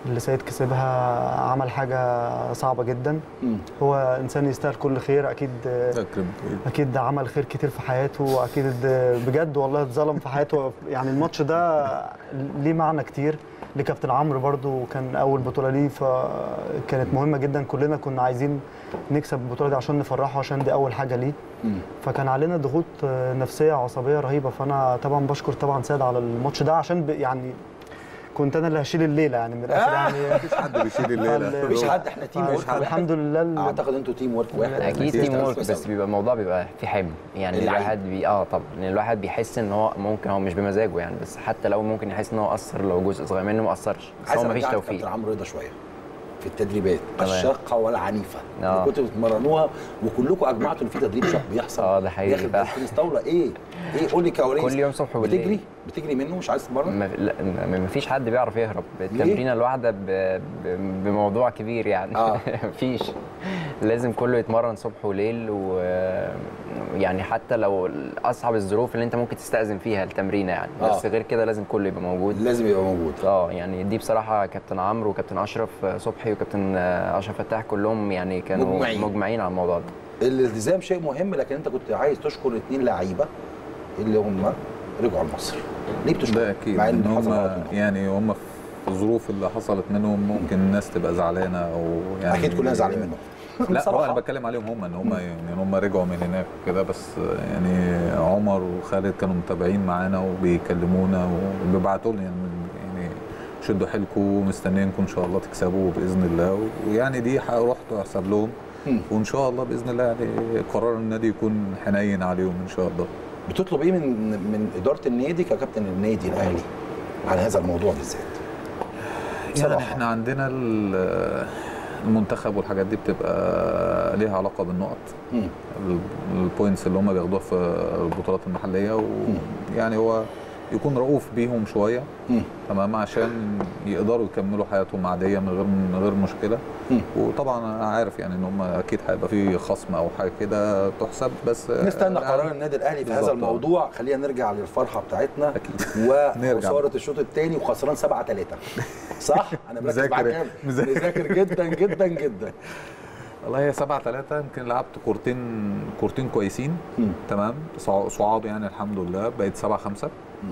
اللي سيد كسبها عمل حاجه صعبه جدا مم. هو انسان يستاهل كل خير اكيد اكرم اكيد عمل خير كتير في حياته واكيد بجد والله اتظلم في حياته يعني الماتش ده ليه معنى كتير لكابتن عمرو برضو كان اول بطوله ليه فكانت مهمه جدا كلنا كنا عايزين نكسب البطوله دي عشان نفرحه عشان دي اول حاجه ليه مم. فكان علينا ضغوط نفسيه عصبيه رهيبه فانا طبعا بشكر طبعا سيد على الماتش ده عشان ب- يعني كنت انا اللي هشيل الليله يعني من الاخر يعني مفيش حد بيشيل الليله فال- مفيش حد احنا تيم ورك واحد. الحمد لله ال- اعتقد انتوا تيم ورك واحد اكيد مفيش تيم ناس ورك كويسة بس أوي. بيبقى الموضوع بيبقى في حمل يعني اللعيب. الواحد بي اه طب ان الواحد بيحس ان هو ممكن هو مش بمزاجه يعني بس حتى لو ممكن يحس ان هو قصر لو جزء صغير منه ما قصرش بس عايز هو مفيش ارجعك توفيق كابتن عمرو رضا شويه في التدريبات تمام. الشاقه والعنيفه آه. اللي كنتوا بتمرنوها وكلكم اجمعتوا ان في تدريب شاق بيحصل اه ده حقيقي داخل فعلا. تنس طاوله ايه؟ ايه قول لي كواليس كل يوم صبح وبالليل. بتجري بتجري منه مش عايز تتمرن؟ ما لا ما فيش حد بيعرف يهرب التمرينه الواحده ب... ب... بموضوع كبير يعني آه. مفيش لازم كله يتمرن صبح وليل ويعني حتى لو اصعب الظروف اللي انت ممكن تستأذن فيها التمرينه يعني بس آه. غير كده لازم كله يبقى موجود لازم يبقى موجود اه يعني دي بصراحه كابتن عمرو وكابتن اشرف صبحي وكابتن اشرف فتاح كلهم يعني كانوا مجمعين. مجمعين على الموضوع ده الالتزام شيء مهم لكن انت كنت عايز تشكر اثنين لعيبه اللي هم رجعوا لمصر ليه بتشكر؟ ده اكيد مع ان ان حصل هم غلط منهم. يعني هم في الظروف اللي حصلت منهم ممكن الناس تبقى زعلانه او يعني اكيد كلنا زعلانين منهم لا هو بصراحة. انا بتكلم عليهم هم ان هم يعني ان هم رجعوا من هناك كده بس يعني عمر وخالد كانوا متابعين معانا وبيكلمونا وبيبعتوا لنا يعني يعني شدوا حيلكم مستنيينكم ان شاء الله تكسبوا باذن الله ويعني دي رحت احسب لهم مم. وان شاء الله باذن الله يعني قرار النادي يكون حنين عليهم ان شاء الله بتطلب ايه من من اداره النادي ككابتن النادي الاهلي على هذا الموضوع بالذات؟ يعني بصراحة. احنا عندنا ال- المنتخب والحاجات دي بتبقى ليها علاقه بالنقط مم. ال- البوينتس اللي هم بياخدوها في البطولات المحليه ويعني هو يكون رؤوف بيهم شويه مم. تمام عشان يقدروا يكملوا حياتهم عاديه من غير من غير مشكله مم. وطبعا انا عارف يعني ان هم اكيد هيبقى في خصم او حاجه كده تحسب بس نستنى الأهم- قرار النادي الاهلي في هذا بالظبط. الموضوع خلينا نرجع للفرحه بتاعتنا اكيد نرجع. وخساره الشوط الثاني وخسران 7 3 صح انا مركز مذاكر معاك إيه؟ جامد. مذاكر. مذاكر جدا جدا جدا والله هي 7 3 يمكن لعبت كورتين كورتين كويسين مم. تمام صع- صعاد يعني الحمد لله بقيت 7 5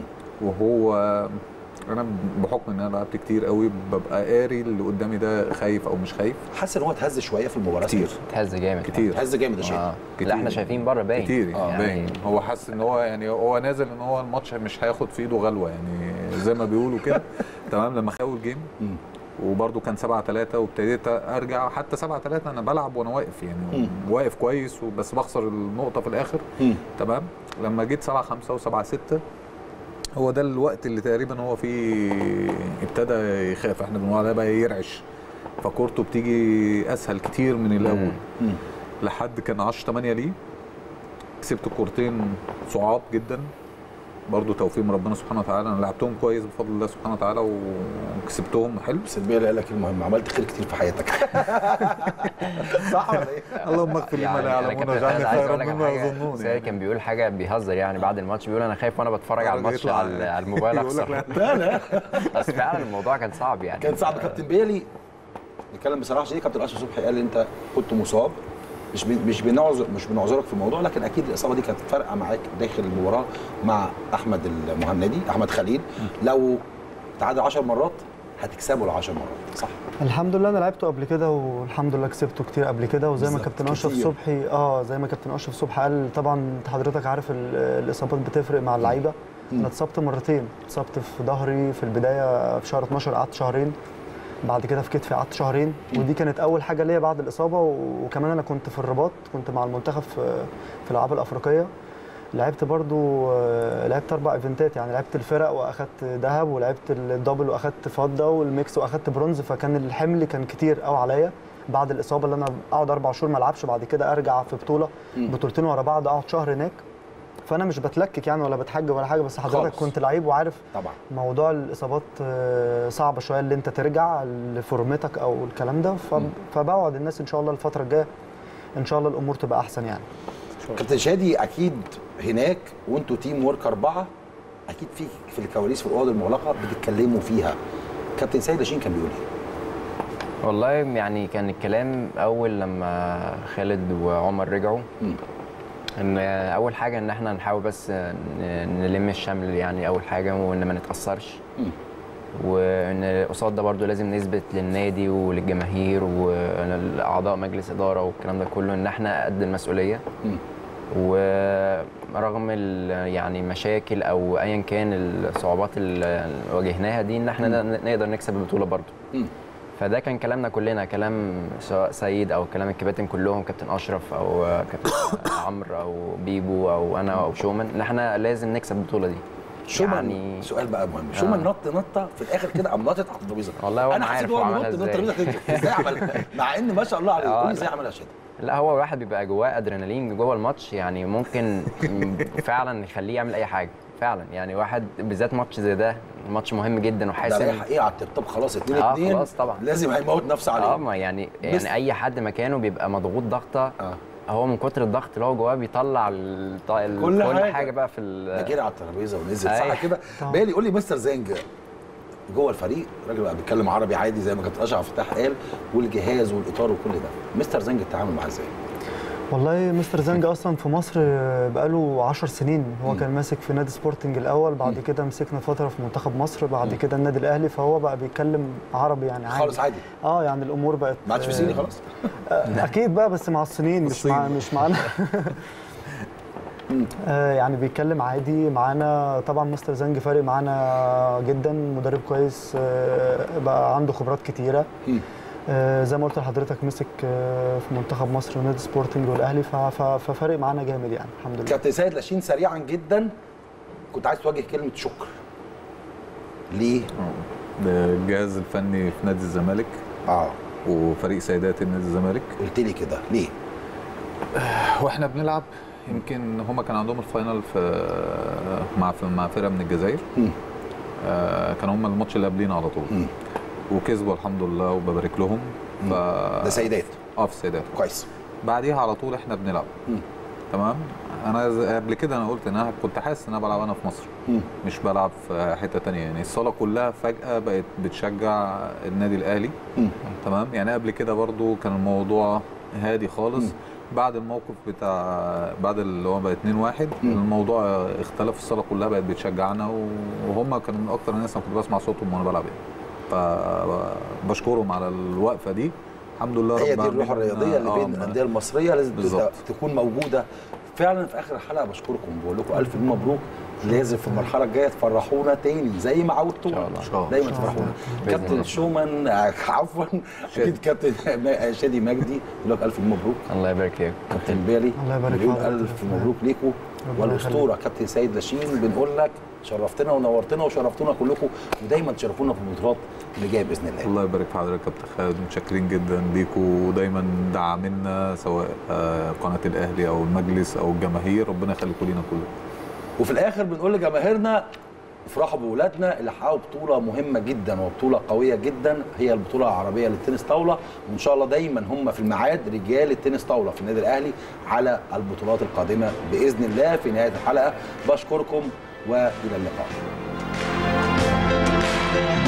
وهو انا بحكم ان انا لعبت كتير قوي ببقى قاري اللي قدامي ده خايف او مش خايف حاسس ان هو اتهز شويه في المباراه كتير تهز جامد كتير اتهز جامد يا شيخ اه كتير. لا احنا شايفين بره باين كتير آه، يعني باين هو حاسس ان هو يعني هو نازل ان هو الماتش مش هياخد في ايده غلوه يعني زي ما بيقولوا كده تمام لما خاول جيم مم. وبرده كان 7 3 وابتديت ارجع حتى 7 3 انا بلعب وانا واقف يعني مم. واقف كويس وبس بخسر النقطه في الاخر مم. تمام لما جيت 7 5 و7 6 هو ده الوقت اللي تقريبا هو فيه ابتدى يخاف احنا بنقول عليه بقى يرعش فكورته بتيجي اسهل كتير من الاول مم. لحد كان 10 8 ليه كسبت الكورتين صعاب جدا برضو توفيق من ربنا سبحانه وتعالى انا لعبتهم كويس بفضل الله سبحانه وتعالى وكسبتهم حلو بس البيئه اللي قال لك المهم عملت خير كتير في حياتك صح ولا ايه؟ اللهم اغفر لي ما لا أنا يعلمون كابتن واجعلني خالد عايز خيرا أقول لك مما على حاجة. يظنون سيد يعني. كان بيقول حاجه بيهزر يعني بعد الماتش بيقول انا خايف وانا بتفرج على الماتش يطلع- على على الموبايل يقول لك اخسر لا لا بس فعلا الموضوع كان صعب يعني كان صعب كابتن بيلي نتكلم بصراحه شديد كابتن اشرف صبحي قال لي انت كنت مصاب مش بن- مش بنعذر مش بنعذرك في الموضوع لكن اكيد الاصابه دي كانت فارقه معاك داخل المباراه مع احمد المهندي احمد خليل لو تعادل 10 مرات هتكسبه ال 10 مرات صح الحمد لله انا لعبته قبل كده والحمد لله كسبته كتير قبل كده وزي ما بالظبط، كابتن اشرف كتير. صبحي اه زي ما كابتن اشرف صبحي قال طبعا انت حضرتك عارف ال- الاصابات بتفرق مع اللعيبه انا اتصبت مرتين اتصبت في ظهري في البدايه في شهر 12 قعدت شهرين بعد كده في كتفي قعدت شهرين ودي كانت اول حاجه ليا بعد الاصابه و- وكمان انا كنت في الرباط كنت مع المنتخب في في الالعاب الافريقيه لعبت برضو آه، لعبت اربع ايفنتات يعني لعبت الفرق واخدت ذهب ولعبت الدبل واخدت فضه والميكس واخدت برونز فكان الحمل كان كتير قوي عليا بعد الاصابه اللي انا اقعد اربع شهور ما العبش بعد كده ارجع في بطوله بطولتين ورا بعض اقعد شهر هناك فانا مش بتلكك يعني ولا بتحجب ولا حاجه بس حضرتك خالص. كنت لعيب وعارف طبعا موضوع الاصابات آه، صعب شويه اللي انت ترجع لفورمتك او الكلام ده فب- فبوعد الناس ان شاء الله الفتره الجايه ان شاء الله الامور تبقى احسن يعني كابتن شادي اكيد هناك وانتوا تيم ورك اربعه اكيد في في الكواليس في الاوضه المغلقه بتتكلموا فيها كابتن سيد لاشين كان بيقول ايه؟ والله يعني كان الكلام اول لما خالد وعمر رجعوا مم. ان اول حاجه ان احنا نحاول بس ن- نلم الشمل يعني اول حاجه وان ما نتاثرش مم. وان قصاد ده برضو لازم نثبت للنادي وللجماهير واعضاء مجلس اداره والكلام ده كله ان احنا قد المسؤوليه مم. ورغم ال- يعني مشاكل او ايا كان الصعوبات اللي واجهناها دي ان احنا ن- نقدر نكسب البطوله برضو مم. فده كان كلامنا كلنا كلام سواء سيد او كلام الكباتن كلهم كابتن اشرف او كابتن عمرو او بيبو او انا او شومان ان احنا لازم نكسب البطوله دي شومان يعني- سؤال بقى مهم شومان نط نطه في الاخر كده قام نطت على الترابيزه والله هو انا ما حسيت عارف هو هو عملها بينط نط ازاي. الترابيزه ازاي عمل مع ان ما شاء الله عليه آه، قول لي ازاي لا. عملها شده لا هو الواحد بيبقى جواه ادرينالين جوه الماتش يعني ممكن فعلا يخليه يعمل اي حاجه فعلا يعني واحد بالذات ماتش زي ده ماتش مهم جدا ده وحاسم رايح ايه على التبطب خلاص 2 اه 2 خلاص طبعا لازم هيموت نفسه عليه اه ما يعني بس- يعني اي حد مكانه بيبقى مضغوط ضغطه اه هو من كتر الضغط اللي هو جواه بيطلع ال- ال- كل كل حاجة. حاجه, بقى في ده ال- جري على الترابيزه ونزل أيوة. صح كده بالي قول لي مستر زنج جوه الفريق الراجل بقى بيتكلم عربي عادي زي ما كابتن اشرف فتاح قال والجهاز والاطار وكل ده مستر زنج التعامل معاه ازاي؟ والله مستر زنج اصلا في مصر بقاله 10 سنين هو كان ماسك في نادي سبورتنج الاول بعد كده مسكنا فتره في منتخب مصر بعد كده النادي الاهلي فهو بقى بيتكلم عربي يعني عادي خالص عادي اه يعني الامور بقت ما عادش في صيني خلاص آه، اكيد بقى بس مع الصينيين مش مع الصين. مش معانا آه، يعني بيتكلم عادي معانا طبعا مستر زنج فارق معانا جدا مدرب كويس آه، بقى عنده خبرات كتيره مم. آه، زي ما قلت لحضرتك مسك آه، في منتخب مصر ونادي سبورتنج والاهلي ف- ف- ففارق معانا جامد يعني الحمد لله كابتن سيد لاشين سريعا جدا كنت عايز توجه كلمه شكر ليه؟ الجهاز الفني في نادي الزمالك اه وفريق سيدات نادي الزمالك قلت لي كده ليه؟ واحنا بنلعب يمكن هما كان عندهم الفاينل في مع مع فرقه من الجزائر مم. آه كان هما الماتش اللي قبلينا على طول مم. وكسبوا الحمد لله وببارك لهم ف ده سيدات اه في السيدات كويس بعديها على طول احنا بنلعب مم. تمام انا ز- قبل كده انا قلت ان انا كنت حاسس ان انا بلعب انا في مصر مم. مش بلعب في حته تانية يعني الصاله كلها فجاه بقت بتشجع النادي الاهلي مم. تمام يعني قبل كده برضو كان الموضوع هادي خالص مم. بعد الموقف بتاع بعد اللي هو بقى 2 1 مم. الموضوع اختلف الصاله كلها بقت بتشجعنا و- وهم كانوا من اكتر الناس انا كنت بسمع صوتهم وانا بلعب يعني فبشكرهم على الوقفه دي الحمد لله هي رب دي الروح العالمين. الرياضيه اللي آه، بين آه، الانديه المصريه لازم بالظبط. تكون موجوده فعلا في اخر الحلقه بشكركم بقول لكم الف مبروك لازم في المرحله الجايه تفرحونا تاني زي ما عودتونا إن شاء الله. دايما تفرحونا بإذن كابتن الله. شومان آه، عفوا اكيد كابتن ما- شادي مجدي يقول لك الف مبروك الله يبارك فيك كابتن بالي الله يبارك بنقول فيك. الف مبروك ليكم ربنا والاسطوره كابتن سيد لاشين بنقول لك شرفتنا ونورتنا وشرفتونا كلكم ودايما تشرفونا في البطولات اللي جايه باذن الله الله يبارك في حضرتك يا كابتن خالد متشكرين جدا ليكوا ودايما دعمنا سواء آه، قناه الاهلي او المجلس او الجماهير ربنا يخليكم لينا كلنا وفي الاخر بنقول لجماهيرنا افرحوا بولادنا اللي حققوا بطوله مهمه جدا وبطوله قويه جدا هي البطوله العربيه للتنس طاوله وان شاء الله دايما هم في الميعاد رجال التنس طاوله في النادي الاهلي على البطولات القادمه باذن الله في نهايه الحلقه بشكركم والى اللقاء